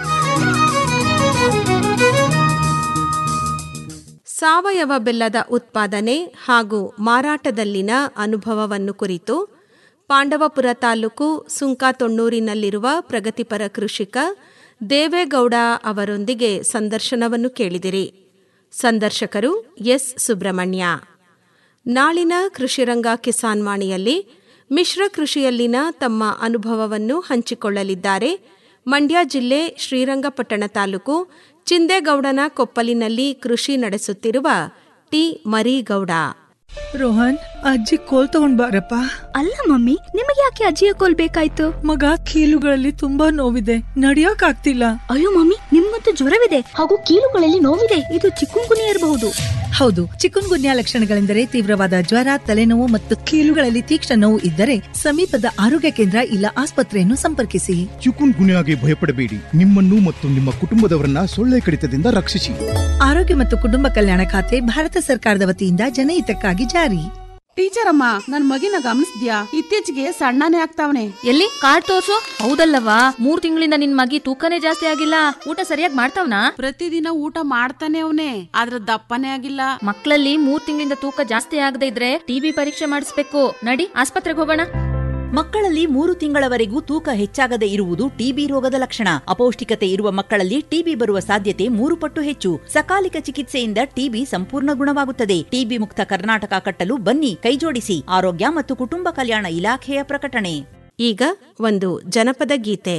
ಸಾವಯವ ಬೆಲ್ಲದ ಉತ್ಪಾದನೆ ಹಾಗೂ ಮಾರಾಟದಲ್ಲಿನ ಅನುಭವವನ್ನು ಕುರಿತು ಪಾಂಡವಪುರ ತಾಲೂಕು ಸುಂಕಾತೊಣ್ಣೂರಿನಲ್ಲಿರುವ ಪ್ರಗತಿಪರ ಕೃಷಿಕ ದೇವೇಗೌಡ ಅವರೊಂದಿಗೆ ಸಂದರ್ಶನವನ್ನು ಕೇಳಿದಿರಿ ಸಂದರ್ಶಕರು ಎಸ್ ಸುಬ್ರಹ್ಮಣ್ಯ ನಾಳಿನ ಕೃಷಿರಂಗ ಕಿಸಾನ್ ವಾಣಿಯಲ್ಲಿ ಮಿಶ್ರ ಕೃಷಿಯಲ್ಲಿನ ತಮ್ಮ ಅನುಭವವನ್ನು ಹಂಚಿಕೊಳ್ಳಲಿದ್ದಾರೆ ಮಂಡ್ಯ ಜಿಲ್ಲೆ ಶ್ರೀರಂಗಪಟ್ಟಣ ತಾಲೂಕು ಚಿಂದೇಗೌಡನ ಕೊಪ್ಪಲಿನಲ್ಲಿ ಕೃಷಿ ನಡೆಸುತ್ತಿರುವ ಟಿ ಮರೀಗೌಡ ರೋಹನ್ ಅಜ್ಜಿ ಕೋಲ್ ತಗೊಂಡ್ ಬಾರಪ್ಪ ಅಲ್ಲ ಮಮ್ಮಿ ನಿಮಗೆ ಯಾಕೆ ಅಜ್ಜಿಯ ಕೋಲ್ ಬೇಕಾಯ್ತು ಮಗ ಕೀಲುಗಳಲ್ಲಿ ತುಂಬಾ ನೋವಿದೆ ನಡಿಯೋಕ್ ಆಗ್ತಿಲ್ಲ ಅಯ್ಯೋ ಮಮ್ಮಿ ನಿಮ್ಗಂತೂ ಜ್ವರವಿದೆ ಹಾಗೂ ಕೀಲುಗಳಲ್ಲಿ ನೋವಿದೆ ಇದು ಚಿಕ್ಕುಂಗುನಿ ಇರಬಹುದು ಹೌದು ಚಿಕುನ್ ಗುನ್ಯಾ ಲಕ್ಷಣಗಳೆಂದರೆ ತೀವ್ರವಾದ ಜ್ವರ ತಲೆನೋವು ಮತ್ತು ಕೀಲುಗಳಲ್ಲಿ ತೀಕ್ಷ್ಣ ನೋವು ಇದ್ದರೆ ಸಮೀಪದ ಆರೋಗ್ಯ ಕೇಂದ್ರ ಇಲ್ಲ ಆಸ್ಪತ್ರೆಯನ್ನು ಸಂಪರ್ಕಿಸಿ ಚಿಕುನ್ ಗುನ್ಯಾಗೆ ಭಯಪಡಬೇಡಿ ನಿಮ್ಮನ್ನು ಮತ್ತು ನಿಮ್ಮ ಕುಟುಂಬದವರನ್ನ ಸೊಳ್ಳೆ ಕಡಿತದಿಂದ ರಕ್ಷಿಸಿ ಆರೋಗ್ಯ ಮತ್ತು ಕುಟುಂಬ ಕಲ್ಯಾಣ ಖಾತೆ ಭಾರತ ಸರ್ಕಾರದ ವತಿಯಿಂದ ಜನಹಿತಕ್ಕಾಗಿ ಜಾರಿ ಟೀಚರ್ ಅಮ್ಮ ನನ್ ಮಗಿನ ಗಮನಿಸ್ದ್ಯಾ ಇತ್ತೀಚೆಗೆ ಸಣ್ಣನೇ ಆಗ್ತಾವನೆ ಎಲ್ಲಿ ಕಾರ್ಡ್ ತೋರ್ಸು ಹೌದಲ್ಲವಾ ಮೂರ್ ತಿಂಗಳಿಂದ ನಿನ್ ಮಗಿ ತೂಕನೇ ಜಾಸ್ತಿ ಆಗಿಲ್ಲ ಊಟ ಸರಿಯಾಗಿ ಮಾಡ್ತಾವ್ನಾ ಪ್ರತಿದಿನ ಊಟ ಮಾಡ್ತಾನೆ ಅವನೇ ಆದ್ರ ದಪ್ಪನೇ ಆಗಿಲ್ಲ ಮಕ್ಕಳಲ್ಲಿ ಮೂರ್ ತಿಂಗಳಿಂದ ತೂಕ ಜಾಸ್ತಿ ಆಗದೆ ಇದ್ರೆ ಟಿಬಿ ಪರೀಕ್ಷೆ ಮಾಡಿಸ್ಬೇಕು ನಡಿ ಆಸ್ಪತ್ರೆಗೆ ಹೋಗೋಣ ಮಕ್ಕಳಲ್ಲಿ ಮೂರು ತಿಂಗಳವರೆಗೂ ತೂಕ ಹೆಚ್ಚಾಗದೆ ಇರುವುದು ಟಿಬಿ ರೋಗದ ಲಕ್ಷಣ ಅಪೌಷ್ಟಿಕತೆ ಇರುವ ಮಕ್ಕಳಲ್ಲಿ ಟಿಬಿ ಬರುವ ಸಾಧ್ಯತೆ ಮೂರು ಪಟ್ಟು ಹೆಚ್ಚು ಸಕಾಲಿಕ ಚಿಕಿತ್ಸೆಯಿಂದ ಟಿಬಿ ಸಂಪೂರ್ಣ ಗುಣವಾಗುತ್ತದೆ ಟಿಬಿ ಮುಕ್ತ ಕರ್ನಾಟಕ ಕಟ್ಟಲು ಬನ್ನಿ ಕೈಜೋಡಿಸಿ ಆರೋಗ್ಯ ಮತ್ತು ಕುಟುಂಬ ಕಲ್ಯಾಣ ಇಲಾಖೆಯ ಪ್ರಕಟಣೆ ಈಗ ಒಂದು ಜನಪದ ಗೀತೆ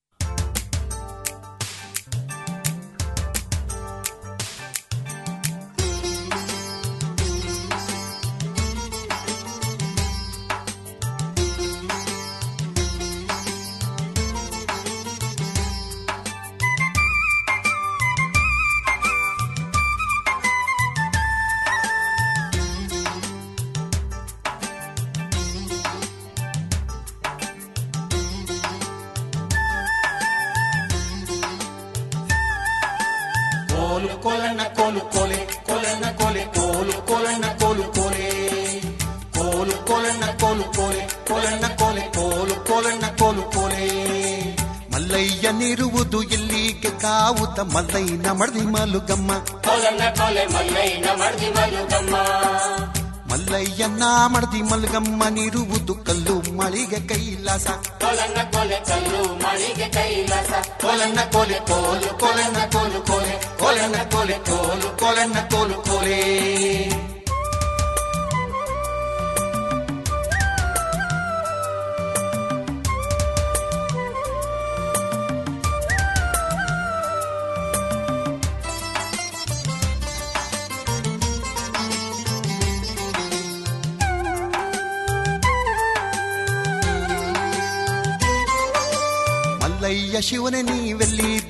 ಕೋಲು ಕೊಲನ ಕೋಲು ಕೊಲೆ ಕೊಲನ ಕೊಲೆ ಕೋಲು ಕೊಲನ ಕೋಲು ಕೊಲೆ ಕೋಲು ಕೊಲನ ಕೋಲು ಕೊಲೆ ಕೊಲನ ಕೊಲೆ ಕೋಲು ಕೊಲನ ಕೋಲು ಕೊಲೆ ಮಲ್ಲಯ್ಯನಿರುವುದು ಇಲ್ಲಿಗೆ ಕಾವುತ ಮಲ್ಲೈನ ಮಡ್ದಿ ಮಲುಗಮ್ಮ ಕೋಲನ್ನ ಕೋಲೆ ಮಲ್ಲೈನ ಮಡ್ದಿ ಮಲುಗಮ್ಮ ಮಲ್ಲಯ್ಯನ ಮಡ್ದಿ ಮಲಗಮ್ಮ ನೀರುವುದು ಕಲ್ಲು ಮಳಿಗೆ ಕೈಲಾಸ ಕೋಲನ್ನ ಕೋಲೆ ಕಲ್ಲು ಮಳಿಗೆ ಕೈಲಾಸ ಕೋಲನ್ನ ಕೋಲೆ ಕೋಲು ಕೋಲನ್ನ ಕೋಲು ಕೋಲೆ ಕೋಲನ್ನ ಕೋಲೆ ಕೋಲು ಕೋಲನ್ನ ಕೋಲು ಕೋಲೆ ಮಲ್ಲಯ್ಯ ಶಿವನೇ ನೀವೆಲ್ಲಿ